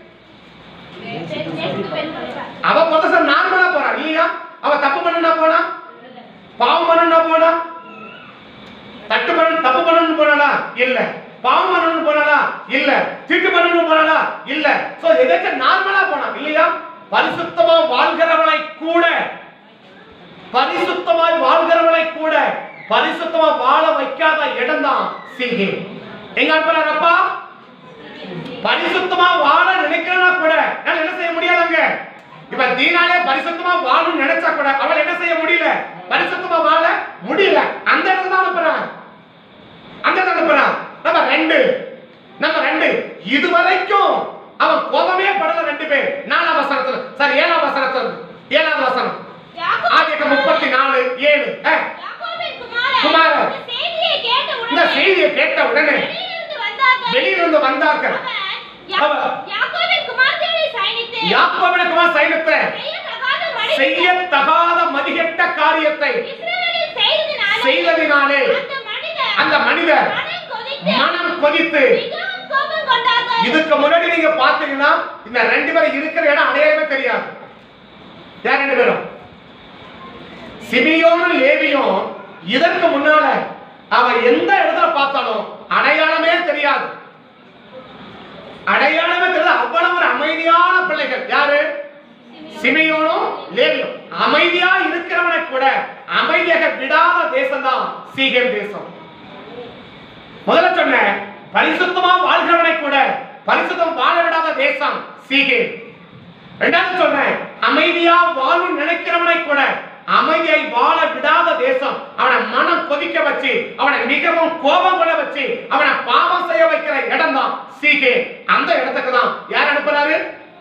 தேசத்து பெண்கள் அவ புதுசா நார்மலா போறான் இல்லையா அவ தப்பு பண்ணுனா போனா பாவம் பண்ணுனா போனா தட்டு பண்ண தப்பு பண்ணணும் போனாளா இல்ல பாவம் பண்ணணும் போனாளா இல்ல தீட்டு பண்ணணும் போனாளா இல்ல சோ எதாச்சும் நார்மலா போனா இல்லையா பரிசுத்தமா வாழ்கிறவளை கூட பரிசுத்தமாய் வாழ்கிறவளை கூட பரிசுத்தமா வாழ வைக்காத இடம் தான் சீகே எங்க அனுப்புறாரு அப்பா பரிசுத்தமா வாழ நினைக்கிறனா கூட நான் என்ன செய்ய முடியாதுங்க இப்ப தீனாலே பரிசுத்தமா வாழணும்னு நினைச்சா கூட அவள் என்ன செய்ய முடியல பரிசுத்தமா வாழ முடியல அந்த இடத்துல தான் அனுப்புறான் அந்த இடத்துல அனுப்புறான் நம்ம ரெண்டு நம்ம ரெண்டு இது வரைக்கும் அவன் கோபமே படல ரெண்டு பேர் நாலாம் வசனத்துல சார் ஏழாம் வசனத்துல ஏழாவது வசனம் யாக்கோபு- ஆதிக்கம் முப்பத்தி நாலு ஏழு அஹ், யாக்கோபின் குமாரன் குமாரன். இந்த செய்தியை கேட்ட இந்த உடனே செய்தியை கேட்ட உடனே வெளியிலிருந்து வந்தார்கள். வெளியிலிருந்து வந்தார்கள் அவன் யா- அவன் யாக்கோபின் குமாரர்களை சயனித்து யாக்கோபினுக்குமா சைனத்தை செய்யத்தகாத மனிதன் செய்யத்தகாத மதிகெட்ட காரியத்தை இஸ்ரவேலில் செய்ததினாலே செய்ததினாலே அந்த மனிதர் அந்த மனிதர் மனம் கொதித்து மனம் கொதித்து மிகவும் கோபம் கொண்டார்கள். இதுக்கு முன்னாடி நீங்க பாத்தீங்கன்னா இந்த ரெண்டு பேரும் இருக்கிற இடம் அடையாளமே தெரியாது யார் ரெண்டு பேரும் சிமியோனும் லேவியும் இதற்கு முன்னால அவ எந்த இடத்துல பார்த்தாலும் அடையாளமே தெரியாது அடையாளமே தெரியாது அவ்வளவு ஒரு அமைதியான பிள்ளைகள் யாரு சிமியோனும் லேவியும் அமைதியா இருக்கிறவனை கூட அமைதியாக விடாத தேசம் தான் சீகேம் தேசம் முதல்ல சொன்னேன் பரிசுத்தமா வாழ்கிறவனை கூட பரிசுத்தம் வாழ விடாத தேசம் சீகேம் ரெண்டாவது சொல்றேன் அமைதியா வாழும் நினைக்கிறவனை கூட அமைதியை வாழ விடாத தேசம் அவனை மனம் கொதிக்க வச்சு அவனை மிகவும் கோபம் கொள்ள வச்சு அவனை பாவம் செய்ய வைக்கிற இடம் தான் சீகே அந்த இடத்துக்கு தான் யார் அனுப்புறாரு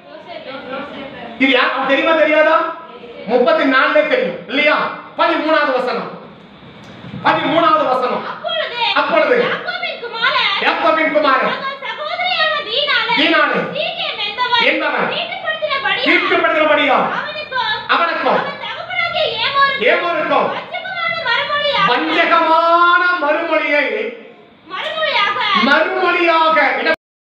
இது யார் அவன் தெரியுமா தெரியாதா முப்பத்தி நாலுல தெரியும் இல்லையா பதிமூணாவது வசனம் பதிமூணாவது வசனம் அப்பொழுது அப்பொழுது யாக்கோபின் குமாரன் யாக்கோபின் குமாரன் தங்கள் சகோதரியான தீனாளை தீனாளை சீகேம் என்பவன் என்பவன் தீட்டுப்படுத்தினபடியால் தீர்க்கப்படுகிறபடியா அவனுக்கும் அவனுக்கும் அவன் தகப்பனாகிய ஏமோருக்கும் ஏமோருக்கும் வஞ்சகமான மறுமொழியாக வஞ்சகமான மறுமொழியை மறுமொழியாக மறுமொழியாக இட-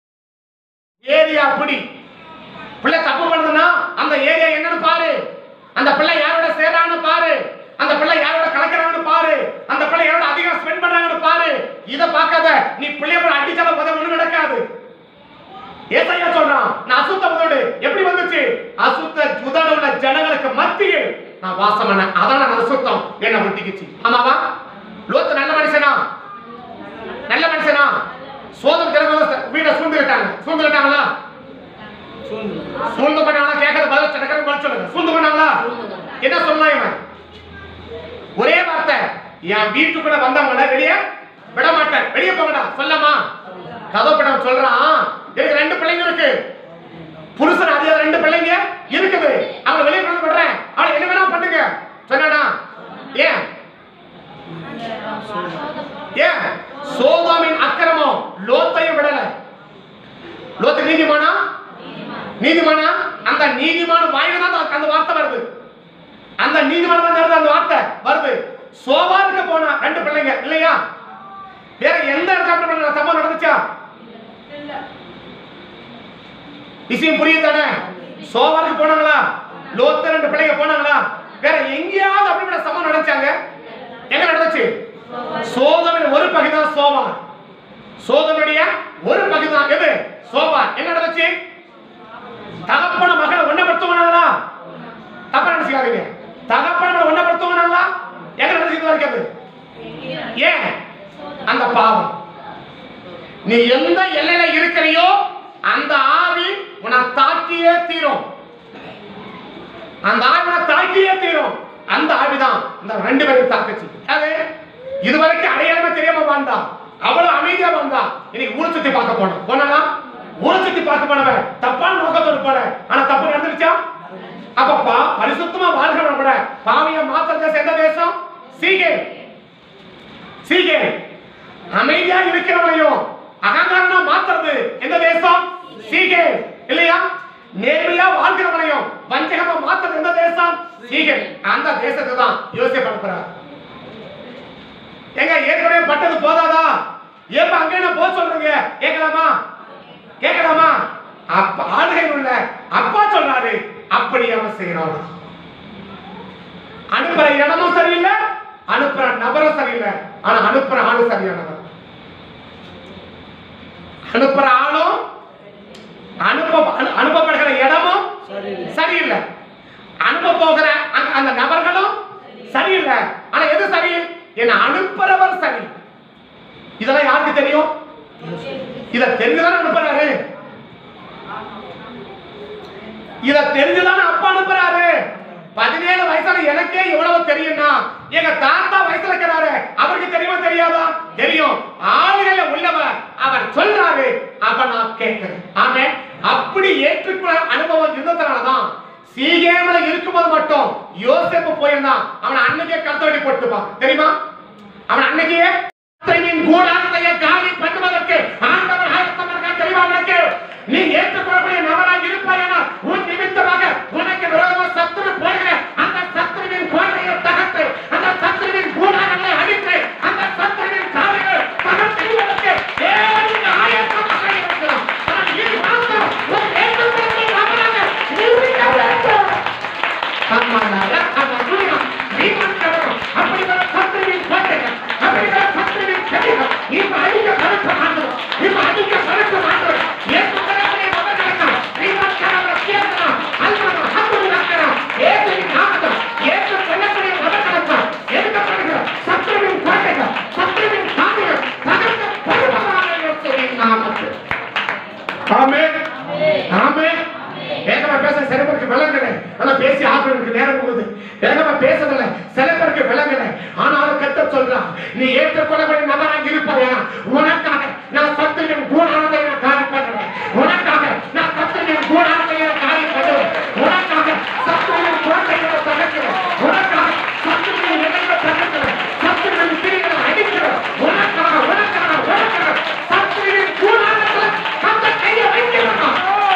ஏரியா அப்படி பிள்ளை தப்பு பண்ணுதுன்னா அந்த ஏரியா என்னன்னு பாரு அந்த பிள்ளை யாரோட சேரான்னு பாரு அந்த பிள்ளை யாரோட கலக்கிறாங்கன்னு பாரு அந்த பிள்ளை யாரோட அதிகம் ஸ்பெண்ட் பண்றாங்கன்னு பாரு இத பார்க்காத நீ பிள்ளைய போய் அடிச்சாலும் போத ஒண்ணு நடக்காது ஏசாயா சொல்றான் நான் அசுத்த உதடு எப்படி வந்துச்சு அசுத்த உதடு உள்ள ஜனங்களுக்கு மத்தியில் நான் வாசம் பண்ண அதான் நான் அசுத்தம் என்ன ஒட்டிக்கிச்சு ஆமாவா லோத்து நல்ல மனுஷனா நல்ல மனுஷனா சோதம் திறமையில வீட்டை சூழ்ந்துக்கிட்டாங்க சூழ்ந்துக்கிட்டாங்களா சூழ்ந்து பண்ணாங்களா கேட்கறது பதில் சடக்கரம் பதில் சொல்லுங்க சூழ்ந்து பண்ணாங்களா என்ன சொன்னான் இவன் ஒரே வார்த்தை என் வீட்டுக்குள்ள வந்தவங்கள வெளியே விட மாட்டேன் வெளியே போங்கடா சொல்லமா கதப்படம் சொல்றான் எனக்கு ரெண்டு பிள்ளைங்க இருக்கு புருஷன் அதிக ரெண்டு பிள்ளைங்க இருக்குது அவனை வெளியே கொண்டு விடுறேன் அவனை என்ன வேணா பண்ணுங்க சொன்னானா ஏன் ஏன் சோதாமின் அக்கிரமம் லோத்தையும் விடல லோத்து நீதிமானா நீதிமானா அந்த நீதிமான வாயில தான் அந்த- அந்த வார்த்தை வருது அந்த நீதிமான தான் வருது அந்த வார்த்தை வருது சோபாருக்கு போனா ரெண்டு பிள்ளைங்க இல்லையா வேற எந்த இடத்துல சம்பவம் நடந்துச்சா விஷயம் புரியுது தானே சோபாருக்கு போனாங்களா லோத்து ரெண்டு பிள்ளைங்க போனாங்களா வேற எங்கேயாவது அப்படிப்பட்ட சம்பவம் நடந்துச்சாங்க எங்க நடந்துச்சு சோதமின் ஒரு பகுதி தான் சோபா சோதனுடைய ஒரு பகுதி தான் எது சோபா என்ன நடந்துச்சு தகப்பன மகளை ஒண்ணப்படுத்துவாங்களா தப்ப நீ எந்த எல்லையில இருக்கிறியோ அந்த ஆவி உன்னை தாக்கியே தீரும் அந்த ஆவி உன்னை தாக்கியே தீரும் அந்த ஆவிதான் இந்த ரெண்டு பேரும் தாக்குச்சு அது இதுவரைக்கும் அடையாளமே தெரியாம வந்தா அவ்வளவு அமைதியா வந்தா இன்னைக்கு ஊரை சுத்தி பார்க்க போனோம் போனா ஊரை சுத்தி பார்க்க போனவன் தப்பான நோக்கத்தோடு போன ஆனா தப்பு நடந்துருச்சா அப்ப பா பரிசுத்தமா வாழ்கிறவன் கூட பாவிய மாத்திர தேசம் எந்த தேசம் சீகே சீகே அமைதியா இருக்கிறவனையும் அகங்காரமா மாத்துறது எந்த தேசம் சீகே இல்லையா நேர்மையா வாழ்கிறவனையும் வஞ்சகமா மாத்துறது எந்த தேசம் சீகே அந்த தேசத்தை தான் யோசிப்பு அனுப்புறார் எங்க ஏற்கனவே பட்டது போதாதா ஏப்ப அங்க என்ன போக சொல்றீங்க கேட்கலாமா கேட்கலாமா அப்ப ஆளுகையில் உள்ள அப்பா சொல்றாரு அப்படி அவன் செய்யறான் அனுப்புற இடமும் சரியில்லை அனுப்புற நபரும் சரியில்லை ஆனா அனுப்புற ஆளும் சரியானவர் அனுப்புற ஆளும் அனுப்ப அனு- அனுப்பப்படுகிற இடமும் சரியில்லை அனுப்ப போகிற அந்த- அந்த நபர்களும் சரியில்லை ஆனா எது சரி என்ன அனுப்புறவர் சரி இதெல்லாம் யாருக்கு தெரியும் இத தெரிஞ்சுதானே அனுப்புறாரு இத தெரிஞ்சுதானே அப்பா அனுப்புறாரு பதினேழு வயசுல எனக்கே இவ்வளவு தெரியும்னா எங்க தாத்தா வயசுல இருக்கிறாரு அவருக்கு தெரியுமா தெரியாதா தெரியும் ஆளுகளை உள்ளவர் அவர் சொல்றாரு அப்ப நான் கேட்கிறேன் ஆமே அப்படி ஏற்றுக்கொள்ள அனுபவம் இருந்ததுனாலதான் சீகேமல இருக்கும்போது மட்டும் யோசேப்பு போயிருந்தான் அவன் அன்னைக்கே கத்தோடி போட்டுப்பான் தெரியுமா அவன் அன்னைக்கே கர்த்தரின் கூடாரத்தையே காலி பண்ணுவதற்கு ஆண்டவர் ஆயத்தமாக தெரியுமா உனக்கு நீ ஏற்றுக்கொள்ளக்கூடிய நபராக இருப்பாயனா உன் நிமித்தமாக உனக்கு விரோதமாக சத்துரு போகிற அந்த சத்துருவின் கோட்டையை தகர்த்து அந்த சத்துருவின் கூடாரங்களை அழித்து அந்த சத்துருவின் காலையை தகர்த்தெறிவதற்கு தேவன் ஆயத்தமாக இருக்கிறான் ஆனால் இது மாத்திரம் ஒரு ஏற்றுக்கொள்ளக்கூடிய நபராக இருக்க வேண்டும் ஆமாடா, ஆமாடா. நீ மட்டும் அப்படிப்பட்ட சத்துருவின் கோட்டைகள், அப்படிப்பட்ட சத்துருவின் செடிகள், இப்ப அழிக்க பறக்க மாட்டோம். இப்ப அழிக்க பறக்க மாட்டோம். ஏசு கடவுளை நம்புகிறவர்கள், தீர்மானிக்கிறவர்கள் சேர்ந்தனர். அல்பர்கள், அன்புள்ளவர்கள், இயேசுவின் நாமத்தில், இயேசு சொல்லக்கூடிய நபர்களுக்கு எடுக்கப்படுகிற சத்துருவின் கோட்டைகள், சத்துருவின் சாமிகள் தகர்க்கப்படுவதாக இயேசுவின் நாமத்தில். ஆமென். ஆமென். வேகமா பேச சில பேருக்கு விளங்கல ஆனா பேசி ஆக்குறதுக்கு நேரம் போகுது வேகமா பேசுறதுல சில பேருக்கு விளங்கல ஆனாலும் கத்த சொல்றான் நீ ஏற்றுக்கொள்ளக்கூடிய நபராக இருப்பதையா உனக்காக நான் சத்துரின் கூடாரத்தை நான் காரியம் பண்ணுவேன் உனக்காக நான் சத்துரின் கூடாரத்தை நான் காரியம் பண்ணுவேன் உனக்காக சத்துரின் கோட்டைகளை தகர்க்கிறேன் உனக்காக சத்துரின் நிலையை தகர்க்கிறேன் சத்துரின் பிரிகளை அடிக்கிறேன் உனக்காக உனக்காக உனக்காக சத்துரின் கூடாரத்தில் அந்த கையை வைக்கிறேன்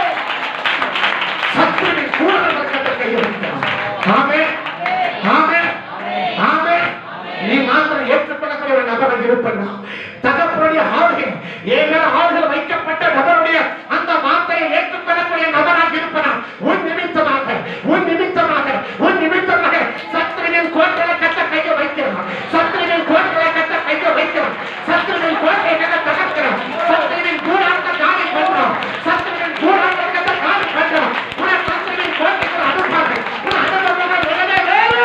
சத்துருவின் கூடாரத்தை கையை வைக்கிறான். ஆமென். ஆமென். ஆமென். நீ மாத்திரம் ஏற்றுக்கொள்ளக்கூடிய ஒரு நபராக இருப்பண்ணா தகப்பனுடைய ஆளுகை ஏன் மேல ஆளுகள் வைக்கப்பட்ட நபருடைய அந்த வார்த்தையை ஏற்றுக்கொள்ளக்கூடிய நபராக இருப்பனா உன் நிமித்தமாக உன் நிமித்தமாக உன் நிமித்தமாக சத்துருவின் கோட்டையை கட்ட கையை வைக்கிறான் சத்துருவின் கோட்டையை கட்ட கையை வைக்கிறான் சத்துருவின் கோட்டையை கட்ட தகர்க்கிறான் சத்துருவின் கூடாரத்தை காலி பண்றான் சத்துருவின் கூடாரத்தை கட்ட காலி பண்றான் உன சத்துருவின் கோட்டைகள் அனுப்பாங்க உன் அனுபவங்கள் உடனே வேறு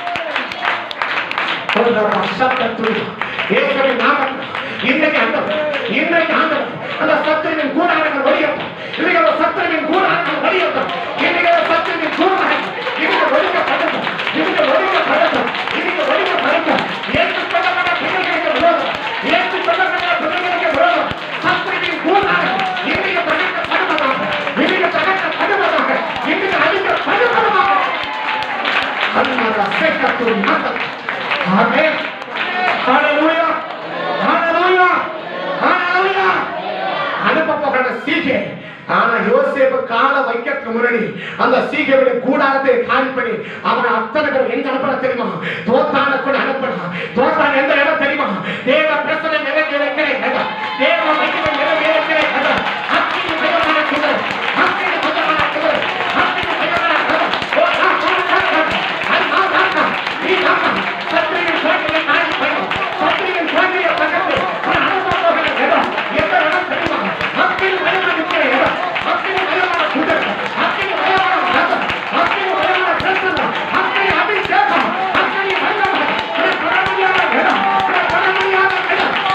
இயேசுவின் நாமத்தில் இன்றைக்கு ஆண்டவர், இன்றைக்கு ஆண்டவர், அந்த சத்துருவின் கூடாரங்கள் ஒழியட்டும். இன்றைக்கு அந்த சத்துருவின் கூடாரங்கள் ஒழியட்டும். இன்றைக்கு அந்த சத்துருவின் கூடாரங்கள் இன்றைக்கு ஒழிக்கப்படட்டும். இன்றைக்கு ஒழிக்கப்படட்டும். இன்றைக்கு ஒழிக்கப்படட்டும். ஏற்றுக்கொள்ளப்பட்ட பிள்ளைகளுக்கு விரோதம். ஏற்றுக்கொள்ளப்பட்ட பிள்ளைகளுக்கு விரோதம். சத்துருவின் கூடாரங்கள் இன்றைக்கு தகர்க்கப்படுவதாக. இன்றைக்கு தகர்க்கப்படுவதாக. இன்றைக்கு அழிக்கப்படுவதாக. அல்லாஹ் சேக்கத்தும் நாதம். ஆமென். ஹalleluya. ஹalleluya. ஹalleluya. அனுப்ப போகிற சீகே ஆனா யோசேப்பு கால வைக்கிறதுக்கு முன்னாடி அந்த சீகேவுடைய கூடாரத்தை காலி பண்ணி அவனை அத்தனை பேர் எங்க அனுப்புற தெரியுமா தோத்தான கூட அனுப்பினா தோத்தான் எந்த இடம் தெரியுமா தேவ பிரசனை நிறைவேற்கிற இடம் தேவ மகிமை நிறைவேற்கிற இடம் அக்கினி பயமான குதிரை அக்கினி பயமான குதிரை அக்கினி பயமான குதிரை ஓ ஆ ஆ ஆ அது நான் நான் நீ நான் சத்திரியின் கோட்டையை காலி பண்ணி சத்திரியின் கோட்டையை பக்கத்து ஒரு அனுப்ப போகிற இடம் எந்த இடம் தெரியுமா அக்கினி பயமான நிற்கிற இடம் அக்கினி பயமான குதிரை அக்கினி பயமான ரதம் அக்கினி பயமான பிரசனம் அக்கினி அபிஷேகம் அக்கினி பயமான ஒரு பரமணியான இடம் ஒரு பரமணியான இடம்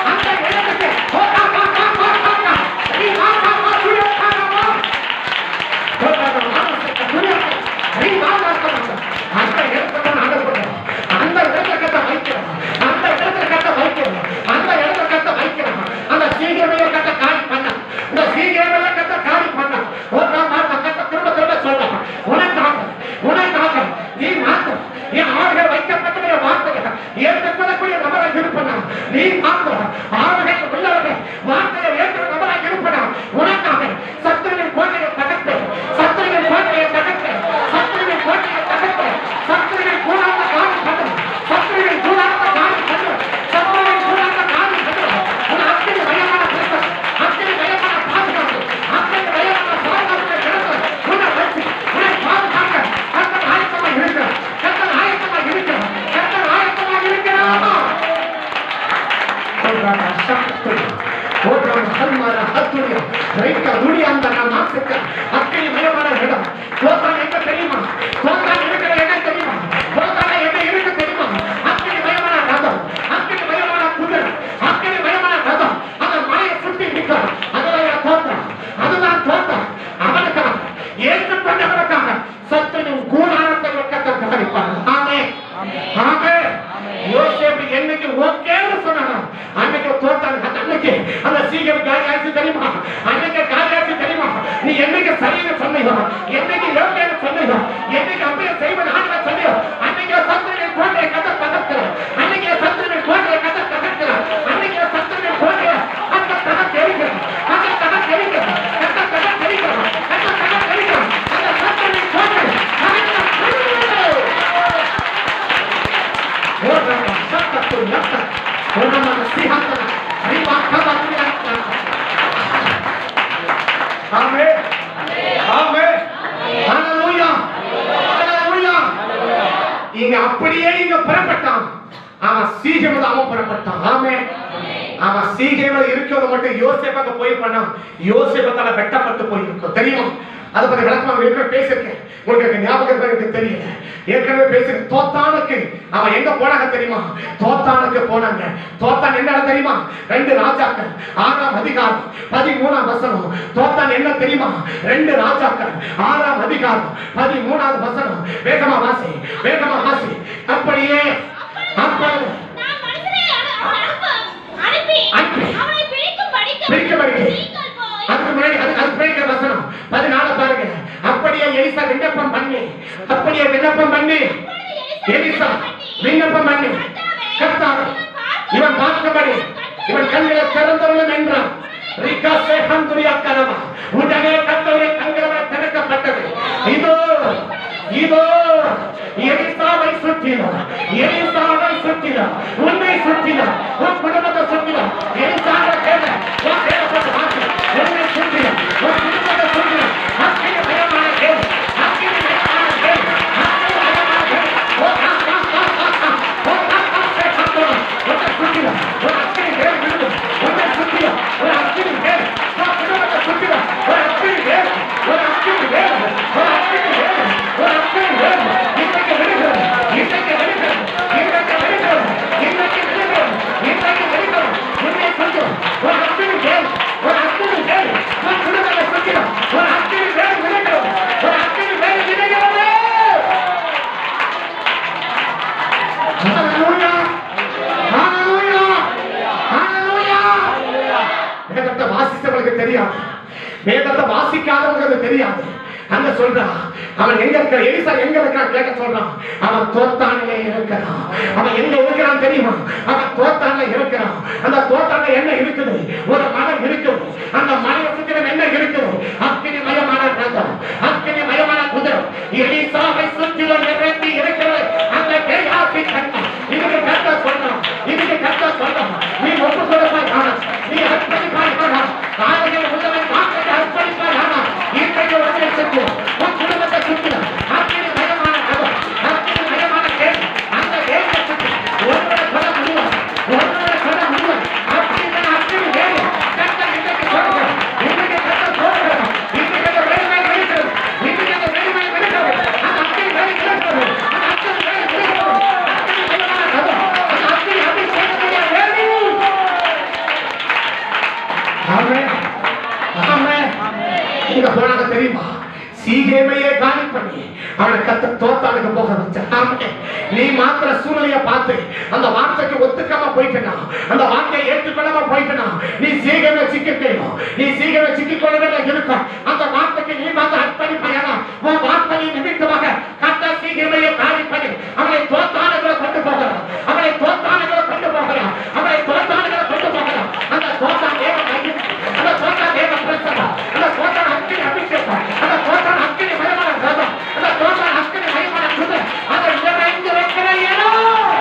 சக்கத்துரியா ஓட்டம் ஹல்மார ஹத்துரியா ரைக்க துடியாந்த நாசிக்க அக்கினி மயமான இடம் தோத்தான் எங்க தெரியுமா தோத்தான் இருக்கிற இடம் தெரியுமா தோத்தான் எங்க இருக்கு தெரியுமா அக்கினி மயமான ரதம் அக்கினி மயமான குதிரை அக்கினி மயமான ரதம் அந்த மலையை சுத்தி நிற்கிறான் அதுதான் தோத்தான் அதுதான் தோத்தான் அவனுக்காக ஏற்றுக்கொண்டவனுக்காக சத்துனும் கூடாரத்தை வெக்கத்தை கவனிப்பார் ஆமே ஆமே யோசேப்பு என்னைக்கு ஓகேன்னு சொன்னானோ அன்னைக்கு தோத்தாங்க அந்த அன்னைக்கு அந்த சீக்கிரம் காலி ஆச்சு தெரியுமா அன்னைக்கு காலி ஆச்சு தெரியுமா நீ என்னைக்கு சரின்னு சொன்னீங்க என்னைக்கு யோகேன்னு சொன்னீங்க என்னைக்கு அப்படியே செய்வன் ஆண்ட சொன்னீங்க அன்னைக்கு சத்துருவின் கோட்டையை கதை தகர்க்கிற அன்னைக்கு சத்துருவின் கோட்டையை கதை தகர்க்கிற அன்னைக்கு சத்துருவின் கோட்டையை அந்த கதை தெரிகிற அந்த கதை தெரிகிற அந்த கதை தெரிகிற அந்த கதை தெரிகிற அந்த சத்துருவின் கோட்டை தகர்க்கிற Ora santa tunyata. Ora mana sihata. Riba kaba tunyata. Amen. Amen. Hallelujah. Hallelujah. இங்க அப்படியே இங்க புறப்பட்டான் அவன் சீக்கிரம் அவன் புறப்பட்டான் ஆமே அவன் சீக்கிரம் இருக்கிறது மட்டும் யோசேப்பாக போயிருப்பானா யோசேப்பத்தால வெட்டப்பட்டு போயிருக்கும் தெரியுமா அதை பத்தி விளக்கமாக ஏற்கனவே பேசியிருக்கேன் உங்களுக்கு எனக்கு ஞாபகம் இருக்கா எனக்கு தெரியல ஏற்கனவே பேசியிருக்கேன் தோத்தானுக்கு அவன் எங்க போனாங்க தெரியுமா தோத்தானுக்கு போனாங்க தோத்தான் என்ன இடம் தெரியுமா ரெண்டு ராஜாக்கள் ஆறாம் அதிகாரம் பதிமூணாம் வசனம் தோத்தான் என்ன தெரியுமா ரெண்டு ராஜாக்கள் ஆறாம் அதிகாரம் பதிமூணாவது வசனம் வேகமா வாசி வேகமா வாசி அப்படியே அப்பொழுது நான் மனுஷனை அனு- அவன் அனுப்ப- அனுப்பி அனுப்பி. அவனை பிடிக்கும்படிக்கு பிடிக்கும்படிக்கு. நீங்கள் போய் அதுக்கு முன்னாடி அது அது பேருக்கிற வசனம் பதினாலு பாருங்க அப்படியே எலிசா விண்ணப்பம் பண்ணி அப்படியே விண்ணப்பம் பண்ணி எலிசா விண்ணப்பம் பண்ணி கர்த்தாவே இவன் பார்த்தபடி இவன் கண்களை திறந்தவளும் என்றான் ரிகா சேகம் துரியாக்கரமா உடனே கத்தவுடைய கண்களை திறக்கப்பட்டது இதோ இதோ எலிசாவை சுற்றினார் எலிசாவை சுற்றினார் உன்னை சுற்றினார் உன் குடும்பத்தை சுற்றினார் எலிசாவை கேள உன் தேவப்பட்ட வாக்கு உன்னை சுற்றினார் உன் குடும்பத்தை சுற்றினார் அக்கினி பயமான கேள் அக்கினி பயமான கேள் அக்கினி பயமான கேள் ஓ ஆ ஆ ஆ ஆ ஆ ஓ ஆ ஆ சேகம் துரியா உன்னை சுற்றினார் ஒரு அக்கினி கேள் விழுந்து உன்னை சுற்றினார் ஒரு அக்கினி கேள் உன் குடும்பத்தை சுற்றினார் ஒரு அக்கினி கேள் ஒரு அக்கினி கேள் ஒரு அக்கினி கேள் ஒரு அக்கினி கேள் இன்றைக்கு விடுகிறது இன்றைக்கு விடுகிறது இன்றைக்கு விடுகிறது இன்றைக்கு விடுகிறது இன்றைக்கு விடுகிறது உன்னை சுற்றும் ஒரு அக்கினி கேள் ஒரு அக்கினி கேள் உன் குடும்பத்தை சுற்றினார் ஒரு அக்கினி கேள் விடுகிறது ஒரு அக்கினி கேள் விடுகிறது Hallelujah! Hallelujah! Hallelujah! வேதத்தை வாசித்தவங்களுக்கு தெரியாது வேதத்தை வாசிக்காதவங்களுக்கு தெரியாது அங்க சொல்றான் அவன் எங்க இருக்கிற எலிசா எங்க இருக்கான் கேட்க சொல்றான் அவன் தோத்தானிலே இருக்கிறான் அவன் எங்க இருக்கிறான் தெரியுமா அவன் தோத்தான்ல இருக்கிறான் அந்த தோத்தான்ல என்ன இருக்குது ஒரு மலை இருக்குது அந்த மலையை சுற்றிலும் என்ன இருக்குது அக்கினி மயமான ரதம் அக்கினி மயமான குதிரை எலிசாவை சுற்றிலும் நிரம்பி இருக்கிறது அந்த பேயாசி கண்ணம் இதுக்கு கத்த சொல்றான் இதுக்கு கத்த சொல்றான் நீ ஒப்பு கொடுப்பாய் ஆனா நீ அர்ப்பணிப்பாய் ஆனா ஆளுகள் உங்களை மாற்றத்தை அர்ப்பணிப்பாய் ஆனா இன்றைக்கு உடனே சுற்று உன் குடும்பத்தை சுற்று அக்கினி மயமான கதம் அக்கினி மயமான கேள்வி அந்த கேள்வியை சுற்று ஒருவரை சொல்ல முடியும் ஒருவரை சொல்ல முடியும் அக்கினி அக்கினி வேலை கத்த இன்றைக்கு சொல்லுங்க இன்றைக்கு கத்த சொல்லுங்க இன்றைக்கு அந்த வேலை வெளிக்கிறது இன்றைக்கு அந்த வேலை வெளிக்கிறது அந்த அக்கினி வேலை வெளிக்கிறது அந்த அக்கினி வேலை வெளிக்கிறது அக்கினி மயமான கதம் அந்த அக்கினி அபிஷேகத்துடைய வேலை ஆமென் ஆமென் இங்க போனாங்க தெரியுமா சீகேமையே காலி பண்ணி அவனை கத்த தோத்தானுக்கு போக வச்சான் ஆமென். நீ மாத்திர சூழ்நிலைய பார்த்து அந்த வார்த்தைக்கு ஒத்துக்காம போயிட்டனா அந்த வார்த்தையை ஏற்றுக்கொள்ளாம போயிட்டனா நீ சீக்கிரமே சிக்கிக்கணும் நீ சீக்கிரமே சிக்கிக்கொள்ளவே இருக்கும் அந்த வார்த்தைக்கு நீ மாத்திர அர்ப்பணிப்பையானா உன் வார்த்தையை நிமித்தமாக கத்த சீக்கிரமையே காலி பண்ணி அவனை தோத்தானுகளை கொண்டு போகிறான் அவனை தோத்தானுகளை கொண்டு போகிறான் அவனை தோத்தானுகளை கொண்டு போகிறான் அந்த தோத்தான் தேவ மையம் அந்த தோத்தான் தேவ பிரசனம் அந்த தோத்தான் அக்கினி அபிஷேகம் அந்த தோத்தான் அக்கினி மயமான ரதம் அந்த தோத்தான் அக்கினி மயமான குதிரை அதை நிறைந்து வைக்கிற இடம்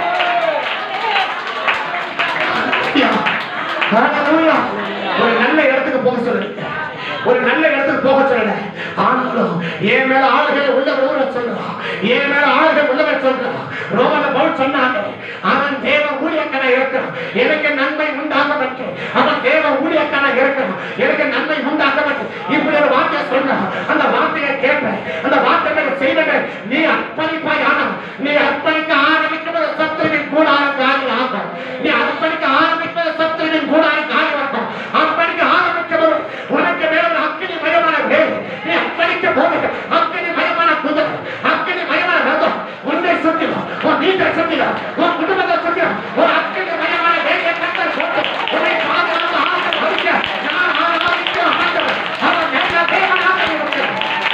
Hallelujah. ஒரு நல்ல இடத்துக்கு போக சொல்லுங்க ஒரு நல்ல இடத்துக்கு போக சொல்லல ஆனாலும் ஏன் ஆளுகை உள்ளவர் ஊர சொல்றான் என் மேல ஆளுகை உள்ளவர் சொல்றான் ரோமன பவுல் சொன்னாங்க அவன் தேவ ஊழியக்கனை இருக்கிறான் எனக்கு நன்மை உண்டாகப்பட்டு அவன் தேவ ஊழியக்கனை இருக்கிறான் எனக்கு நன்மை உண்டாகப்பட்டு இப்படி ஒரு வார்த்தையை சொல்றான் அந்த வார்த்தையை கேட்பேன் அந்த வார்த்தைகளை செய்தது நீ அர்ப்பணிப்பாய் ஆனால் நீ அர்ப்பணிக்க ஆரம்பிக்கிறது சத்துருவின் கூடார காரியம் ஆகும் நீ அர்ப்பணிக்க ஆரம்பிப்பது சத்துருவின் கூடார காரியம் ஆகும் அர்ப்பணிக்க ஆரம்பிக்கிறது உனக்கு மேல ஒரு அக்கினி மயமான வேல் நீ அர்ப்பணிக்க போகிறது அக்கினி மயமான குதிரை அக்கினி மயமான ரதம் உன்னை சுத்திடும் உன் வீட்டை சுத்திடும் உன் குடும்பத்தை சுத்திடும் ஒரு அக்கினி மயமான வேலை கத்தர் போட்டு உன்னை பாதுகாத்து ஆசீர்வதிக்க நான் ஆராதிக்க ஆண்டவர் அவர் நல்ல தேவனாக இருக்கிறார்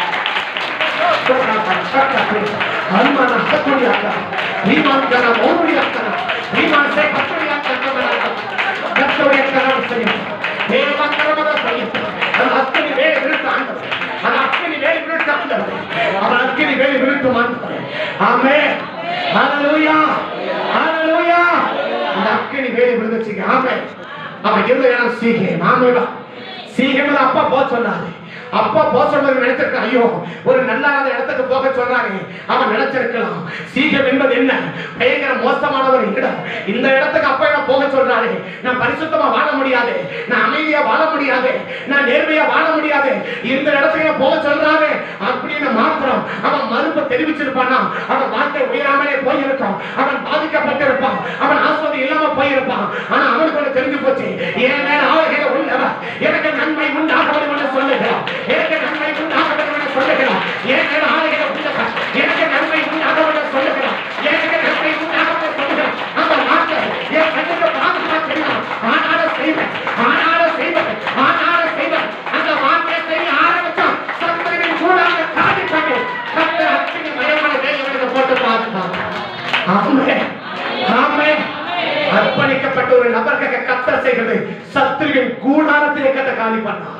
ಹನುಮನ ಹತ್ತುಡಿ ಆಗ್ತಾನ ಭೀಮಾಂಕನ ಮೌರುಡಿ ಆಗ್ತಾನ ಭೀಮಾಂಸೆ ಹತ್ತುಡಿ ಆಗ್ತಾನ ಹತ್ತುಡಿ ಆಗ್ತಾನ ಸರಿ ದೇವಕರಮದ ಸರಿ ಅದು ಹತ್ತಿನಿ ಬೇರೆ ವಿರುದ್ಧ ಆಂತದೆ ಅದು ಹತ್ತಿನಿ ಬೇರೆ ವಿರುದ್ಧ ಆಂತದೆ ಅವನ ಹತ್ತಿನಿ ಬೇರೆ ವಿರುದ್ಧ ಮಾಡ್ತಾರೆ ಆಮೇಲೆ ஹalleluya ஹalleluya அந்த அக்கினி வேலி விழுந்துச்சு ஆமென் அப்ப இருந்த இடம் சீகேம் ஆமென் சீகேம்ல அப்பா போக சொன்னாரு அப்பா போக சொன்னது நினைச்சிருக்கான் ஐயோ ஒரு நல்லாத இடத்துக்கு போக சொல்றாங்க அவன் நினைச்சிருக்கலாம் சீகம் என்பது என்ன பயங்கர மோசமான ஒரு இடம் இந்த இடத்துக்கு அப்பா என்ன போக சொல்றாரு நான் பரிசுத்தமா வாழ முடியாது நான் அமைதியா வாழ முடியாது நான் நேர்மையா வாழ முடியாது இந்த இடத்துக்கு என்ன போக சொல்றாரு அப்படின்னு மாத்திரம் அவன் மறுப்பு தெரிவிச்சிருப்பானா அவன் வாழ்க்கை உயராமலே போயிருக்கான் அவன் பாதிக்கப்பட்டிருப்பான் அவன் ஆஸ்வதி இல்லாம போயிருப்பான் ஆனா அவனுக்கு ஒண்ணு தெரிஞ்சு போச்சு என் மேல ஆளுகை உள்ளவன் எனக்கு நன்மை உண்டாக வேண்டும் என்று சொல்லுகிறான் எனக்கு நன்மை உண்டாக வேண்டும் என்று சொல்லுகிறான் என் மேல ஆளுகை உள்ளவன் எனக்கு நன்மை உண்டாக வேண்டும் என்று சொல்லுகிறான் எனக்கு நன்மை உண்டாக வேண்டும் என்று சொல்லுகிறான் அந்த வார்த்தை என் கண்ணுக்கு பாதுகாப்பா தெரியும் ஆனாலும் செய்வேன் ஆனாலும் செய்வேன் ஆனாலும் செய்வேன் அந்த வார்த்தையை செய்ய ஆரம்பிச்சான் சந்தரின் கூடாக காதி பண்ணி கத்த அக்கினி மயமான வேலைகளை போட்டு பார்த்துட்டான் ஆமே ஆமே அர்ப்பணிக்கப்பட்ட ஒரு நபருக்கு கத்த செய்கிறது சத்துருவின் கூடாரத்திலே கத்த காலி பண்ணார்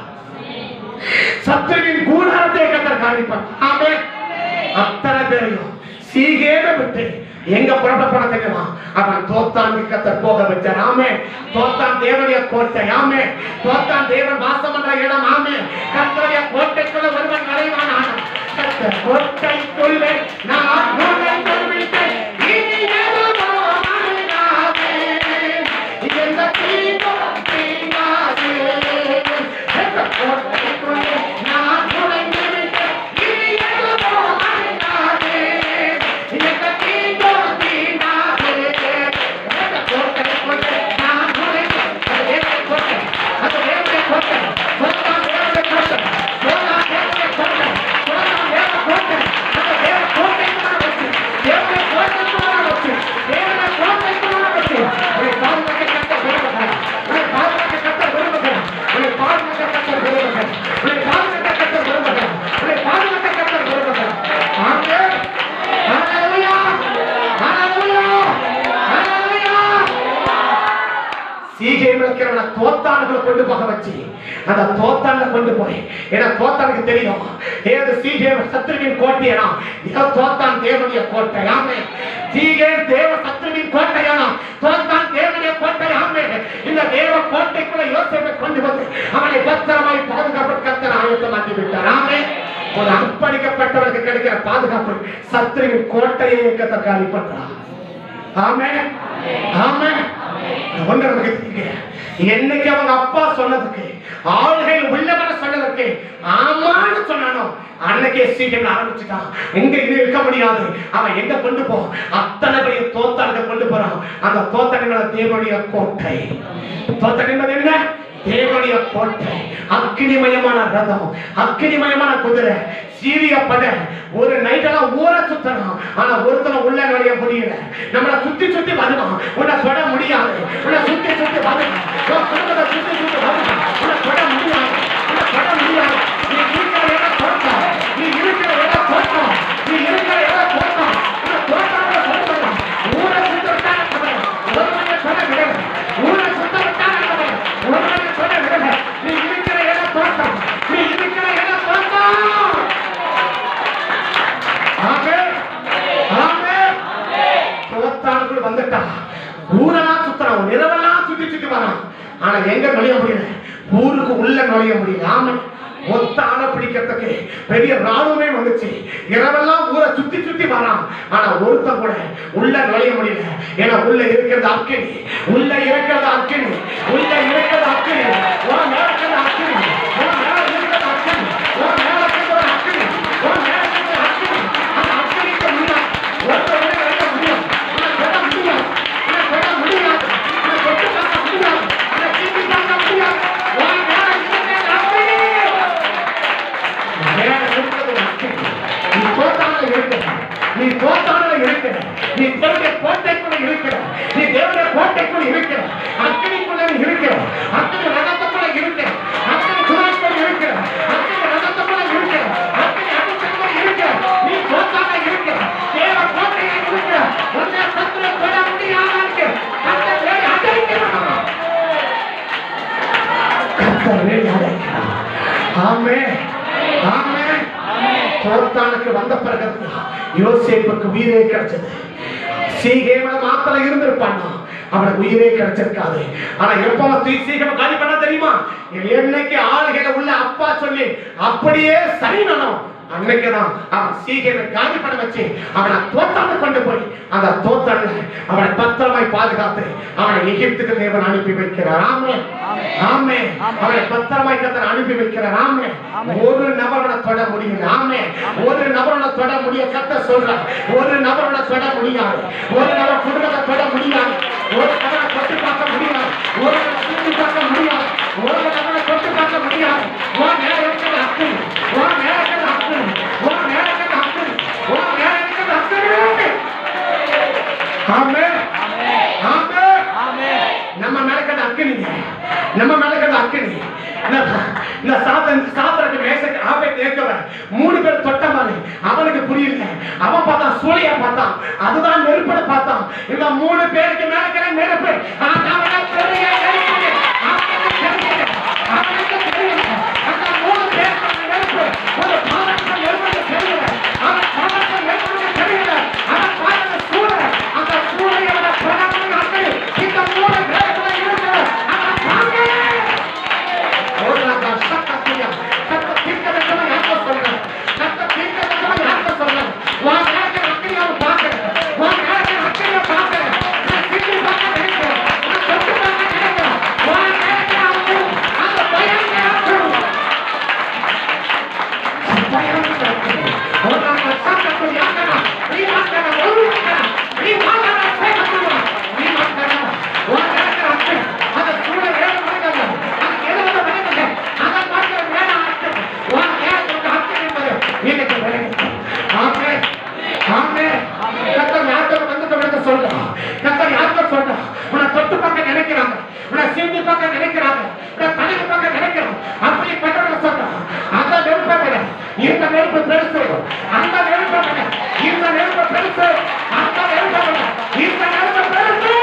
சத்துருவின் கூடாரத்தை கத்தர் காலி பண்ணார் ஆமே அத்தனை பேரையும் சீகேன விட்டு எங்க புறப்பட போன தெரியுமா அவன் தோத்தான் கத்தர் போக வச்சார் ஆமே தோத்தான் தேவனுடைய கோட்டை ஆமே தோத்தான் தேவன் வாசம் என்ற இடம் ஆமே கத்தருடைய கோட்டைக்குள்ள ஒருவன் நுழைவான் ஆனான் கத்தர் கோட்டைக்குள்ளே நான் நுழைந்து விட்டேன். இனி எதுவும் அணுகாதே. எந்த தீங்கும் தீங்காதே. கத்தர் கோட்டைக்குள்ளே நான் நுழைந்து விட்டேன். இனி எதுவும் அணுகாதே. எந்த தீங்கும் தீங்காதே. கத்தர் கோட்டைக்குள்ளே நான் நுழைந்து அது தேவனுடைய கோட்டை. அது தேவனுடைய கோட்டை. சொல்லாம் தேவனுடைய கோட்டை. சொல்லாம் தேவனுடைய கோட்டை. சொல்லாம் தேவ கோட்டை. அந்த தேவ கோட்டைக்குள்ள வச்சு, தேவனுடைய கோட்டைக்குள்ள வச்சு, தேவனுடைய கோட்டைக்குள்ள வச்சு, உன்னை பாதுகாக்க கர்த்தர் விரும்புகிறார். உன்னை பாதுகாக்க கர்த்தர் விரும்புகிறார். உன்னை பாதுகாக்க கர்த்தர் விரும்புகிறார். உன்னை பாதுகாக்க கர்த்தர் விரும்புகிறார். உன்னை பாதுகாக்க கர்த்தர் விரும்புகிறார். ஆமென். ஹalleluya. ஹalleluya. ஹalleluya. சீகையில் இருக்கிறவன தோத்தானுகளை கொண்டு போக வச்சு அந்த தோத்தான கொண்டு போய் ஏன்னா தோத்தானுக்கு தெரியும் ஏது சீகே சத்ருவின் கோட்டையனா இதோ தோத்தான் தேவனுடைய கோட்டை ஆமே சீகே தேவ சத்ருவின் கோட்டையானா தோத்தான் தேவனுடைய கோட்டை ஆமே இந்த தேவ கோட்டைக்குள்ள யோசேப்பை கொண்டு வந்து அவனை பத்திரமாய் பாதுகாப்பு கத்தர் ஆயத்தமாக்கி விட்டார் ஆமே ஒரு அர்ப்பணிக்கப்பட்டவருக்கு கிடைக்கிற பாதுகாப்பு சத்ருவின் கோட்டையை கத்தர் காலி பண்றார் ஆமே ஆமே ஒன்று நமக்கு தெரியுங்க. என்னைக்கு அவங்க அப்பா சொன்னதுக்கு ஆளுகையில் உள்ளவன சொன்னதுக்கு ஆமான்னு சொன்னானோ அன்னைக்கே சீக்கிரம் ஆரம்பிச்சுட்டான் எங்க இன்னும் இருக்க முடியாது அவன் எங்க கொண்டு போ அத்தனை பெரிய தோத்தானுக்கு கொண்டு போறான் அந்த தோத்தனைகளை தேவனுடைய கோட்டை தோத்தனை என்பது என்ன தேவனுடைய கோட்டை அக்கினிமயமான ரதம் அக்கினிமயமான குதிரை சீரிய படை ஒரு நைட்டெல்லாம் ஊரை சுத்தணும் ஆனா ஒருத்தனை உள்ள நுழைய முடியல நம்மள சுத்தி சுத்தி வருவான் உன்னை தொட முடியாது உன்னை சுத்தி சுத்தி வருவான் உன் குடும்பத்தை சுத்தி சுத்தி வருவான் உன்னை தொட முடியாது உன்னை தொட முடியாது நீ இருக்கிற இடம் தோட்டம் நீ இருக்கிற இடம் தோட்டம் நீ இருக்கிற இடம் தோட்டம் உன்னை தோட்டம் சொல்லுவான் ஊரை சுத்த விட்டான கவலை ஒரு மணி தொட விடல ஊரை சுத்த விட்டான கவலை ஒரு மணி தொட விடல நீ இருக்கிற இடம் தோட்டம் நீ இருக்கிற இடம் தோட்டம் ஆமென். ஆமென். தோத்தானுக்குள் வந்துட்டான். ஊரெல்லாம் சுத்துறான். இரவெல்லாம் சுத்தி சுத்தி வரான். ஆனா எங்க நுழைய முடியல ஊருக்கு உள்ள நுழைய முடியல ஆமா மொத்த ஆளை பிடிக்கிறதுக்கு பெரிய ராணுவமே வந்துச்சு இரவெல்லாம் ஊரை சுத்தி சுத்தி வரான் ஆனா ஒருத்தன் கூட உள்ள நுழைய முடியல ஏன்னா உள்ள இருக்கிறது அக்கினி உள்ள இருக்கிறது அக்கினி உள்ள இருக்கிறது அக்கினி உன் மேல இருக்கிறது அக்கினி உன் மேல இருக்கிறது அக்கினி உன் மேல இருக்கிறது அக்கினி உன் மேல இருக்கிறது அக்கினி அந்த அக்கினிக்கு முன்னாடி ஒருத்தர் கூட இறங்க முடியும் ஆனா தொட முடியாது ஆனா தொட முடியாது ஆனா தொட்டு பார்க்க முடியாது ஆனா தீண்டி பார்க்க முடியாது உன் மேல இருக்கிறது அக்கினி மேல இருக்கிறது அக்கினி. நீ தோத்தான இருக்கிற நீ தோத்தான இருக்கிற நீ தேவனுடைய கோட்டைக்குள்ள இருக்கிற நீ தேவனுடைய கோட்டைக்குள்ள இருக்கிற அக்கினிக்குள்ள நீ இருக்கிற அக்கினி ரகத்துக்குள்ள இருக்கிற அக்கினி குணத்துக்குள்ள இருக்கிற அக்கினி ரகத்துக்குள்ள இருக்கிற அக்கினி அடிச்சுக்குள்ள இருக்கிற நீ தோத்தான இருக்கிற தேவ கோட்டையில இருக்கிற உன்னை சத்துரு தொட முடியாத இருக்கு கர்த்தர் வேலை அடைக்கிறான் கர்த்தர் வேலை அடைக்கிறான் ஆமே ஆமே தோத்தானுக்கு வந்த பிறகு யோசேப்புக்கு உயிரே கிடைச்சது சீகேமல மாத்திர இருந்திருப்பான் அவனுக்கு உயிரே கிடைச்சிருக்காது ஆனா எப்ப அவன் சீக்கிரம் காலி பண்ண தெரியுமா என்னைக்கு ஆளுகளை உள்ள அப்பா சொல்லி அப்படியே சரினனும் அன்னைக்குதான் அவன் சீக்கிரம் காலி பண்ண வச்சு அவனை தோத்தான கொண்டு போய் அந்த தோத்தான அவனை பத்திரமாய் பாதுகாத்து அவனை எகிப்துக்கு தேவன் அனுப்பி வைக்கிறார் ஆமே ஆமே அவனை பத்திரமாய் கத்தர் அனுப்பி வைக்கிறார் ஆமே ஒரு நபரோட தொட முடியல ஆமே ஒரு நபரோட தொட முடிய கத்த சொல்ற ஒரு நபரோட தொட முடியாது ஒரு நபர் குடும்பத்தை தொட முடியாது ஒரு நபரை தொட்டு பார்க்க முடியாது ஒரு நபரை சுற்றி பார்க்க முடியாது ஒரு நபரை தொட்டு பார்க்க முடியாது உன் மேல இருக்கிற அக்கறை உன் மேல இருக்கிற அக்கறை உன் மேல இருக்கிற அக்கறை உன் மேல இருக்கிற அக்கறை ஆமே ஆமே நம்ம மேலக்கட அக்கினிங்க நம்ம மேலக்கட அக்கினி இந்த- இந்த சாத்தன் சாத்தனுக்கு மேசக்கு ஆபே தேக்கவன் மூணு பேர் தொட்ட மாதிரி அவனுக்கு புரியல அவன் பார்த்தான் சூழியா பார்த்தான் அதுதான் நெருப்பட பார்த்தான் இந்த மூணு பேருக்கு மேலக்கிற நெருப்பு ஆனா அவனுக்கு பெரிய நெருப்பு. அவனுக்கு தெரியல. அவனுக்கு தெரியல. அந்த மூணு பேருக்கு நெருப்பு ஒரு பாதத்துல நெருப்புக்கு தெரியல. அவன் பாதத்துல நெருப்புக்கு தெரியல. அவன் பாதத்துல சூழல். அந்த சூழையோட பிரகாசம் அக்கறை. இந்த மூணு பேருக்குள்ள இருக்கிற அந்த பாங்கை. ஓடுறாங்க, சத்தத்தையா. சத்த தீர்க்கதரிசனம் யார்கிட்ட சொல்றேன்? சத்த தீர்க்கதரிசனம் யார்கிட்ட சொல்றேன்? உன் மேல இருக்கிற அக்கறையை அவன் பார்க்கிறேன். உன் மேல இருக்கிற அக்கறையை பார்க்கிறேன். நான் திரும்பி பார்க்க நினைக்கிறேன். நான் தொட்டு பார்க்க நினைக்கிறேன். உன் மேல இருக்கிற அக்கறை, அந்த பயங்கர அக்கறை. பயங்கர அக்கறை. ஓடுறாங்க, சத்தத்தை யாக்கனா. நீ மாத்தனா, ஒரு மாத்தனா. நீ மாத்தனா, சேகத்துவா. நீ மாத்தனா. உன் மேல இருக்கிற அக்கறை, அந்த சூழல் வேறு மனிதர்கள். அது எதுவும் மனிதர்கள். அதை பார்க்கிற மேல அக்கறை. உன் மேல இருக்கிற அக்கறை என்பது இன்னைக்கு விலகுது. ஆமே. ஆமே. கர்த்தர் யார்கிட்ட வந்துட்டு விலக சொல்றான். கர்த்தர் யார்கிட்ட சொல்றான். உன்னை தொட்டு பார்க்க நினைக்கிறாங்க. உன்னை சீண்டி பார்க்க நினைக்கிறாங்க. உன்னை தடுத்து பார்க்க நினைக்கிறாங்க. அப்படிப்பட்டவங்க சொல்றான். அந்த நெருப்பை விட இந்த நெருப்பு பெருசு. அந்த நெருப்பை விட இந்த நெருப்பு பெருசு. அந்த நெருப்பை விட இந்த நெருப்பு பெருசு.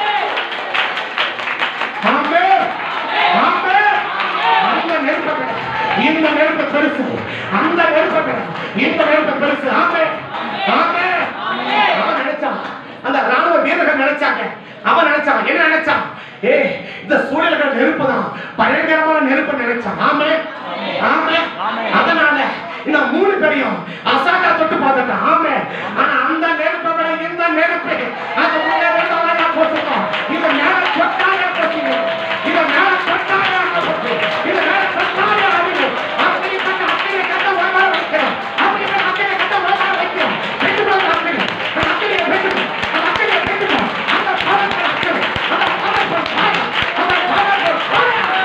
ஆமே. ஆமே. அந்த நெருப்பை விட இந்த நெருப்பு பெருசு. அந்த நெருப்பை விட இந்த நெருப்பு பெருசு. ஆமே. ஆமே. அவன் நினைச்சான். அந்த ராணுவ வீரர்கள் நினைச்சாங்க அவன் நினைச்சான் என்ன நினைச்சான் ஏ இந்த சூழல்கள் நெருப்பு தான் பயங்கரமான நெருப்பு நினைச்சான் ஆமே ஆமே அதனால இந்த மூணு பேரையும் அசாட்டா தொட்டு பார்த்துட்டான் ஆமே ஆனா அந்த நெருப்பை விட இந்த நெருப்பு அது உள்ள வேண்டாம் போட்டுக்கோம் இது மேல தொட்டாலே போச்சுங்க இது மேல தொட்டாலே போச்சு இது மேல தொட்டாலே அழிவு அப்படிப்பட்ட அக்கினை கட்ட ஓட வைக்கிறோம் அப்படிப்பட்ட அக்கினை கட்ட ஓட வைக்கிறோம் பெற்றுக்கொள்ள அக்கினை அந்த அக்கினையை பெற்றுக்கோ அந்த அக்கினையை பெற்றுக்கோ அந்த பாவத்தை அக்கினை அந்த பாவத்தை பாவம் அந்த பாவத்தை பாவம்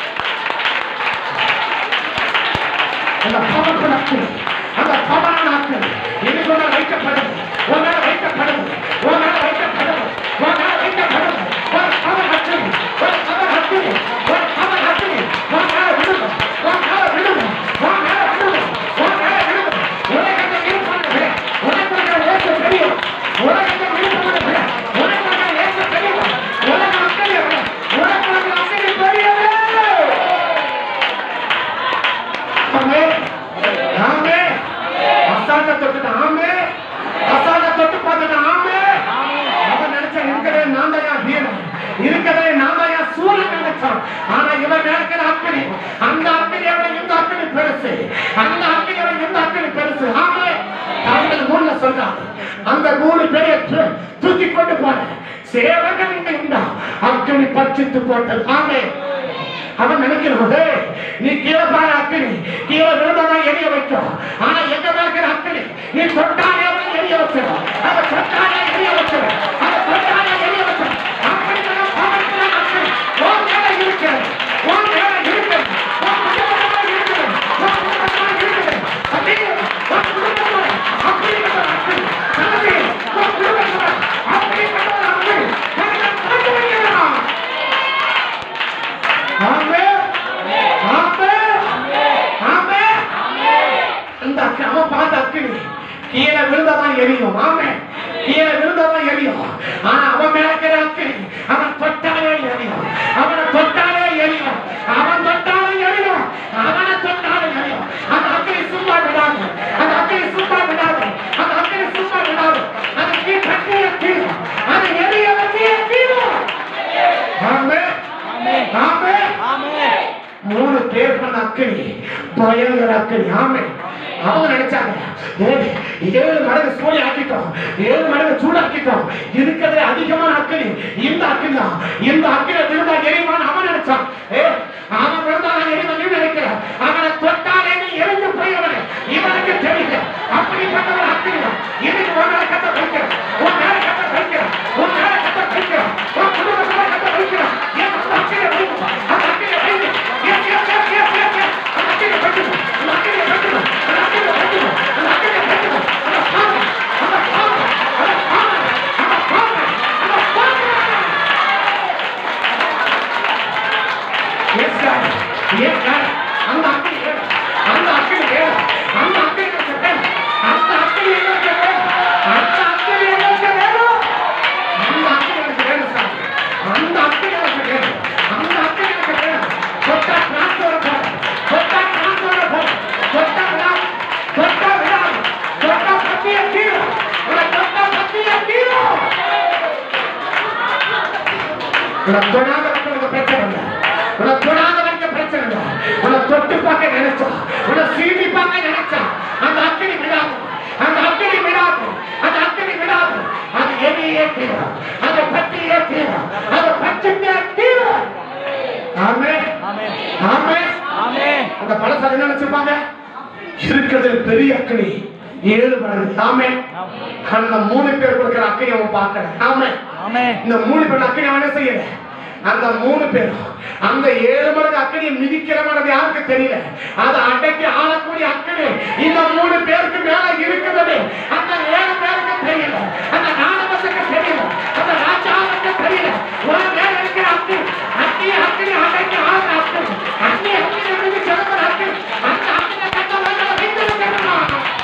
அந்த பவர்ஃபுல் அக்கினி அந்த பவரான அக்கினி எனக்கு உன்னை வைக்கப்படும் உன் மேல வைக்கப்படும் உன் மேல வைக்கப்படும் உன் மேல வைக்கப்படும் ஒரு பவர் அக்கினி ஒரு பவர் அக்கினி ஒரு பவர் அக்கினி உன் மேல விழுகும் உன் மேல விழுகும் உன் மேல விழுகும் உன் மேல விழுகும் உலகத்தை இருப்பானது உனக்கு ஏற்ற தெரியும் உலகத்தை இருப்பானது உனக்கு ஏற்ற தெரியும் உலக அக்கினி உனக்கு அக்கினி பெரியது ஆமே ஆமே அசால்ட்ட தொட்டுட்டு ஆமே அசால்ட்ட தொட்டு பார்த்துட்டு ஆமே அவன் நினைச்சா இருக்கிறதே நான் தான் வீரன் இருக்கிறதே நான் தான் சூழல் நினைச்சான் ஆனா இவன் நினைக்கிற அக்கனி அந்த அக்கனி அவனை இந்த அக்கனி வந்தான் அந்த மூணு பேரை தூ- தூக்கி கொண்டு போன சேவகன் இங்க இருந்தா அக்கினி பட்சித்து போட்டது ஆமே அவன் நினைக்கிறான் "டேய், நீ கீழே பாரு அக்கினி கீழே விழுந்ததான் எரிய வைக்கும் ஆனா எங்க இருக்கிற அக்கினி நீ தொட்டாலே அவன் எரிய வச்சிடும் அதை தொட்டாலே எரிய வச்சிடும் அதை தொட்டாலே எரிய வச்சிடும் அப்படித்தான் பவர்ஃபுல்லான அக்கினி உன் மேல இருக்கிறது உன் மேல இருக்கிறது உன் குடும்பத்துல இருக்கிறது உன் குடும்பத்துல இருக்கிறது அப்படியே உன் குடும்பத்துல அப்படிப்பட்ட ஒரு அக்கினி தம்பி, உன் குடும்பத்துல அப்படிப்பட்ட ஒரு அக்கினி எனக்கு தந்து வைக்கிறான் ஆமென். ஆமென். ஆமென். அந்த அக்கி- அவன் பார்த்த அக்கினி கீழே விழுந்ததான் எரியும் ஆமே கீழே விழுந்ததான் எரியும் ஆனா அவன் மேல இருக்கிற அக்கினி அவன் தொட்டாலே எரியும் அவனை தொட்டாலே எரியும் அவன் தொட்டாலே எரியும் அவனை தொட்டாலே எரியும் அந்த அக்கினி சும்மா விடாது அந்த அக்கினி சும்மா விடாது அந்த அக்கினி சும்மா விடாது அது கீ கட்டிய தீரும் அது எரிய வச்சிய தீரும் ஆமென் ஆமென் மூணு பேர் பண்ண அக்கினி பயங்கர அக்கினி ஆமே அவங்க நினைச்சாங்க ஏய், ஏழு மடங்கு சூழி ஆக்கிட்டோம் ஏழு மடங்கு சூடாக்கிட்டோம் இருக்கிறதுல அதிகமான அக்கினி இந்த அக்கினி தான் இந்த அக்கினி விழுந்தா எரிவான் அவன் நினைச்சான் ஏ அவன் விழுந்தா நான் எரிவான் நீ நினைக்கிற அவனை தொட்டாலே நீ எரிஞ்சு போயவனே இவனுக்கு தெரியல அப்படிப்பட்ட ஒரு அக்கினி தான் இதுக்கு உன் மேல கத்த வைக்கிற உன் மேல கத்த வைக்கிற உன் மேல கத்த வைக்கிற உன் குடும்பத்துல கத்த வைக்கிற ஏன் அந்த அக்கினி வைக்கும் அந்த அக்கினி வைக்கும் எஸ் எஸ் எஸ் எஸ் எஸ் எஸ் அந்த அக்கினி வைக்கும் அந்த அக்கினி வைக்கும் அந்த அக்கினி வைக்கும் அந்த அக்கினி வைக்கும் அந்த பாவம் அந்த பாவம் அந்த பாவம் அந்த பாவம் அந்த பாவம் Yes, God. Yes, God. அந்த அக்கினி வேணும். அந்த அக்கினி வேணும். அந்த அக்கினி எனக்கு வேணும். அந்த அக்கினி எனக்கு வேணும். அந்த அக்கினி எனக்கு வேணும். அந்த அக்கினி எனக்கு வேணும், சாமி. அந்த அக்கினி எனக்கு வேணும். அந்த அக்கினி எனக்கு வேணும். தொட்டா transfer போடும். தொட்டா transfer போடும். தொட்டா விடாது. தொட்டா விடாது. தொட்டா பத்திய தீரும். உன்னை தொட்டா பத்திய தீரும். உன்னை தொடாதவனுக்கு பிரச்சனை இல்லை. உன்னை தொடாதவனுக்கு பிரச்சனை இல்லை. உன்னை தொட்டு பார்க்க நினைச்சா, உன்னை சீண்டி பார்க்க நினைச்சா, அந்த அக்கினி விடாது. அந்த அக்கினி விடாது. அந்த அக்கினி விடாது. அது எரியே தீரும். அதை பற்றியே தீரும். அதை பற்றிட்டே தீரும். ஆமென். ஆமென். அந்த பழசாரி என்ன நினைச்சிருப்பாங்க இருக்கிறது பெரிய அக்கினி ஏழு மடங்கு ஆமே அந்த மூணு பேர் கொடுக்கிற அக்கினி அவன் பார்க்கல ஆமே இந்த மூணு பேர் அக்கினி அவன் என்ன செய்யல அந்த மூணு பேரும் அந்த ஏழு மடங்கு அக்கினியை மிதிக்கிறவனது யாருக்கு தெரியல அதை அடக்கி ஆளக்கூடிய அக்கினி இந்த மூணு பேருக்கு மேல இருக்குது அந்த ஏழு பேருக்கு தெரியல அந்த நாடகத்துக்கு தெரியல அந்த ராஜாவுக்கு தெரியல ஒரு மேல இருக்கிற அக்கினி அக்கினி அக்கினி அடக்கி ஆளுற அக்கினி அக்கினி அக்கினி அக்கினி சிறந்த அக்கினி அந்த அக்கினி கட்ட வேண்டாம் வைத்திருக்கிறோம்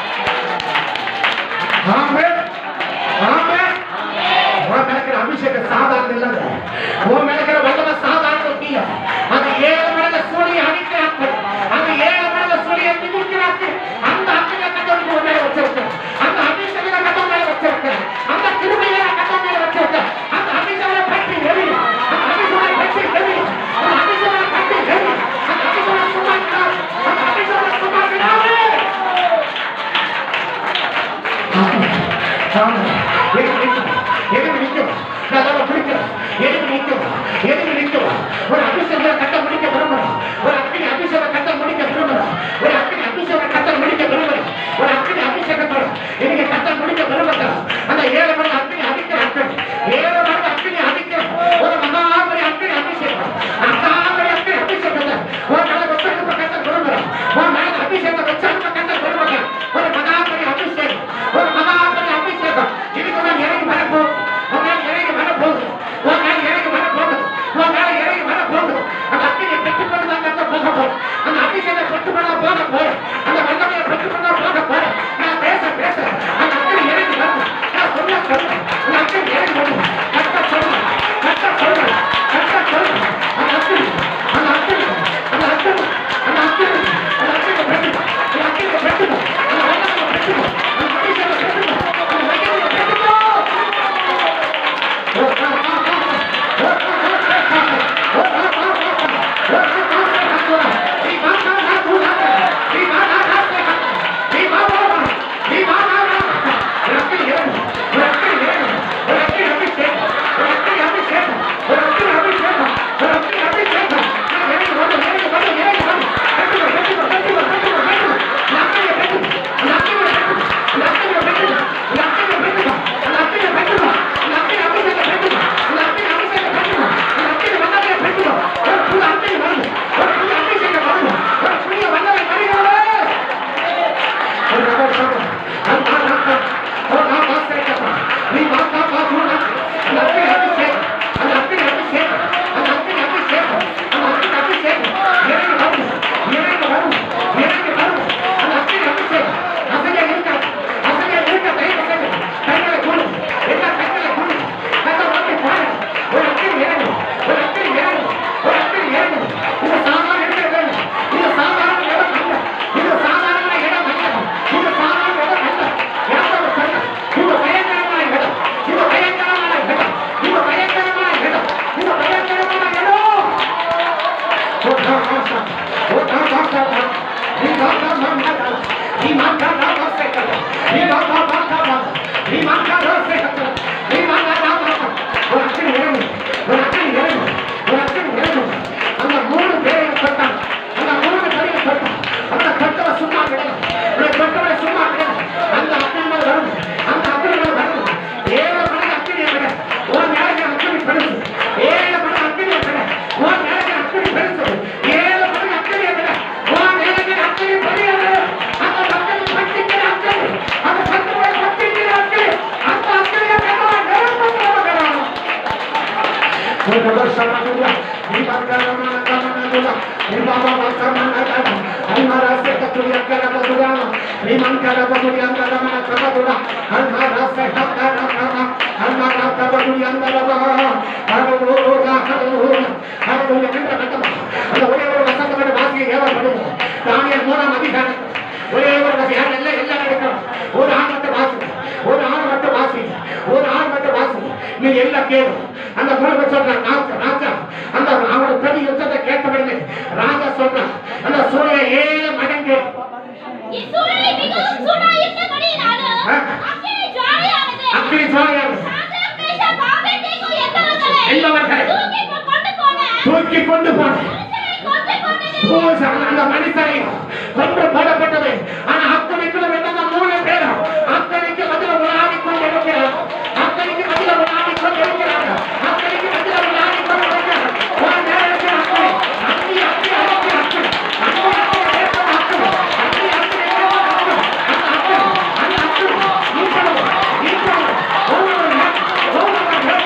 ஆமென் ஆமென் உன் மேல இருக்கிற அபிஷேகம் சாதாரண இல்லைங்க உன் மேல இருக்கிற வல்லமை சாதாரண இல்ல அந்த ஏழு மடங்கு சூரிய அடிக்கிறார்கள் அந்த ஏழு மடங்கு சூரிய மிதிக்கிறார்கள் அந்த அக்கினை கட்டோடு உன் மேல வச்சிருக்கு அந்த அபிஷேக கட்ட மேல வச்சிருக்கு அந்த கிருமையை கட்ட மேல வச்சிருக்கு அந்த அபிஷேக பற்றி எரியும் அந்த அபிஷேக பற்றி எரியும் அந்த அபிஷேக பற்றி எரியும் அந்த அபிஷேக சும்மா விடாது அந்த அபிஷேக சும்மா விடாது எதுக்கு நிற்கும் எதுக்கு நிற்கும் நல்லா பிடிக்கும் எதுக்கு நிற்கும் எதுக்கு நிற்கும் ஒரு அபிஷேக கட்ட முடிக்க விரும்புறோம் ஒரு அக்கினி அபிஷேக கட்ட முடிக்க விரும்புறோம் ஒரு அக்கினி அபிஷேக கட்ட முடிக்க விரும்புறோம் ஒரு அக்கினி அபிஷேகத்தோட இன்னைக்கு கட்ட முடிக்க விரும்புறோம் அந்த ஏழு மணி அக்கினி அடிக்கிற அக்கினி ஏழு மணி அக்கினி அடிக்கிற ஒரு மகாபலி அக்கினி அபிஷேகம் மகாபலி அக்கினி அபிஷேகத்தை ஒரு மேல வச்சு அனுப்ப கட்ட விரும்புறோம் ஒரு மேல அபிஷேகம் வச்சு அனுப்ப கட்ட விரும்புறோம் ஒரு மகாபலி அபிஷேகம் ஒரு மகாபலி அபிஷேகம் இதுக்கு மேல இறங்கி வரப்போகுது உன் மேல இறங்கி வரப்போகுது உன் மேல இறங்கி வரப்போகுது உன் மேல இறங்கி வரப்போகுது அந்த அக்கினியை பெற்றுக்கொள்ள ஒரே ஒரு வசனம் எல்லாம் எல்லாம் எடுக்கணும் ஒரு ஆண் மட்டும் வாசி ஒரு ஆண் மட்டும் வாசி ஒரு ஆண் மட்டும் வாசி நீ எல்லாம் கேளு அந்த மூணு சொல்றான் ராஜா ராஜா அந்த அவரோட பிரதி யுத்தத்தை கேட்டவர்கள் ராஜா சொல்றான் அந்த சூரிய ஏழு மடங்கு இச்சூழலை மிகவும் சூடாயிருந்தபடியினாலும் ஆ. அக்கினி ஜுவாலையானது அக்கினி சோழையார் சாத்ராக், மேஷாக், ஆபேத்நேகோ என்பவர்களை என்பவர்களை தூக்கி கொண்டு போன தூக்கி கொண்டு போன மனுஷரை கொன்று போட்டது. பூச- அந்த மனிதரை கொன்று போடப்பட்டது ஆனா அத்தனைக்குள்ள வெண்ணத மூணு பேரும் அத்தனைக்கு பதில உலாவிக் கொண்டிருக்கிறார் அத்தனைக்கு பதில உலாவிக் கொண்டிருக்கிறார் அத்தனைக்கு பதில உலாவிக் கொண்டிருக்கிறார் ஒரு நேரத்தில் அத்தனை அத்தனை அத்தனை அத்தனை அத்தனை அத்தனை அத்தனை பேசும் அத்தனை அத்தனை அத்தனை பேசும் அத்தனை அந்த அத்தனை அந்த அத்தனை ஈட்டணும் ஈட்டணும் ஒவ்வொரு ஒவ்வொரு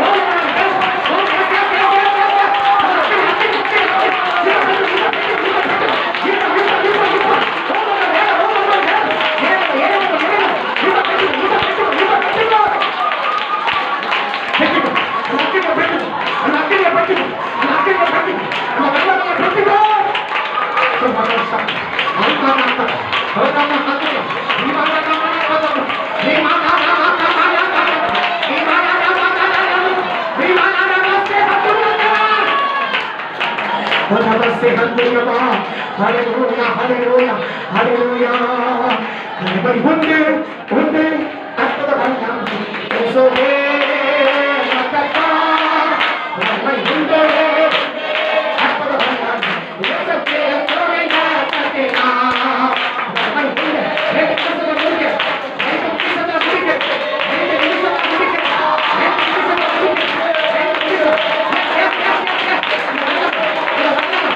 Hallelujah, hallelujah, hallelujah. Everybody, உண்டு, உண்டு, அற்புதம் இயேசுவே, மகத்தா. Everybody, உண்டு, அற்புதம் இயேசுவே, சோலையா, கத்தினா. Everybody, உண்டு. ரெண்டு நிமிஷத்துல முடிக்க. ரெண்டு நிமிஷத்துல முடிக்க. ரெண்டு நிமிஷத்துல முடிக்க. ரெண்டு நிமிஷத்துல முடிக்க. ரெண்டு நிமிஷம். Yes, yes, yes, yes, yes.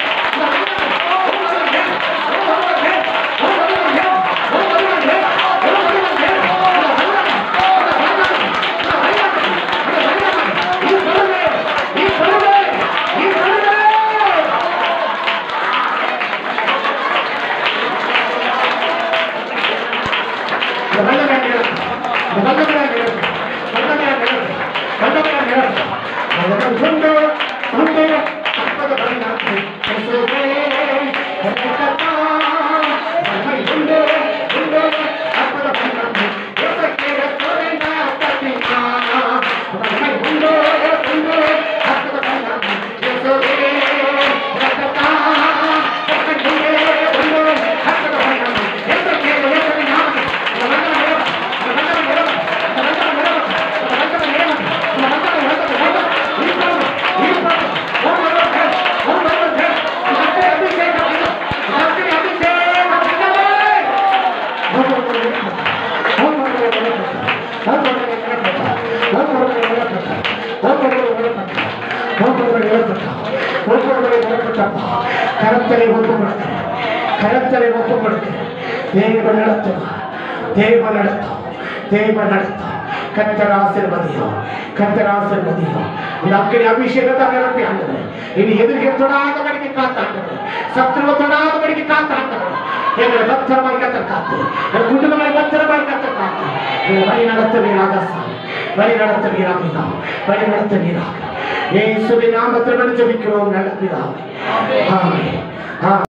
கரத்தலை ஒப்புப்படுத்த கரத்தலை ஒப்புப்படுத்த தேவ நடத்தும் தேவ நடத்தும் தேவ நடத்தும் கத்தர் ஆசிர்வதியும் கத்தர் ஆசிர்வதியும் இந்த அக்கறை அபிஷேகத்தை நிரப்பி ஆண்டவர் இனி எதிர்க்க தொடாதபடிக்கு காத்தாண்டவர் சத்துருவ தொடாதபடிக்கு காத்தாண்டவர் எங்களை பத்திரமாய் கத்தர் காத்து என் குடும்பங்களை பத்திரமாய் கத்தர் காத்து எங்களை வழி நடத்துவீராக சாமி வழி நடத்துவீராக நாம் வழி நடத்துவீராக இயேசுவின் நாமத்தில் ஜெபிக்கிறோம் நல்ல பிதாவே ஆமென் ஆமென்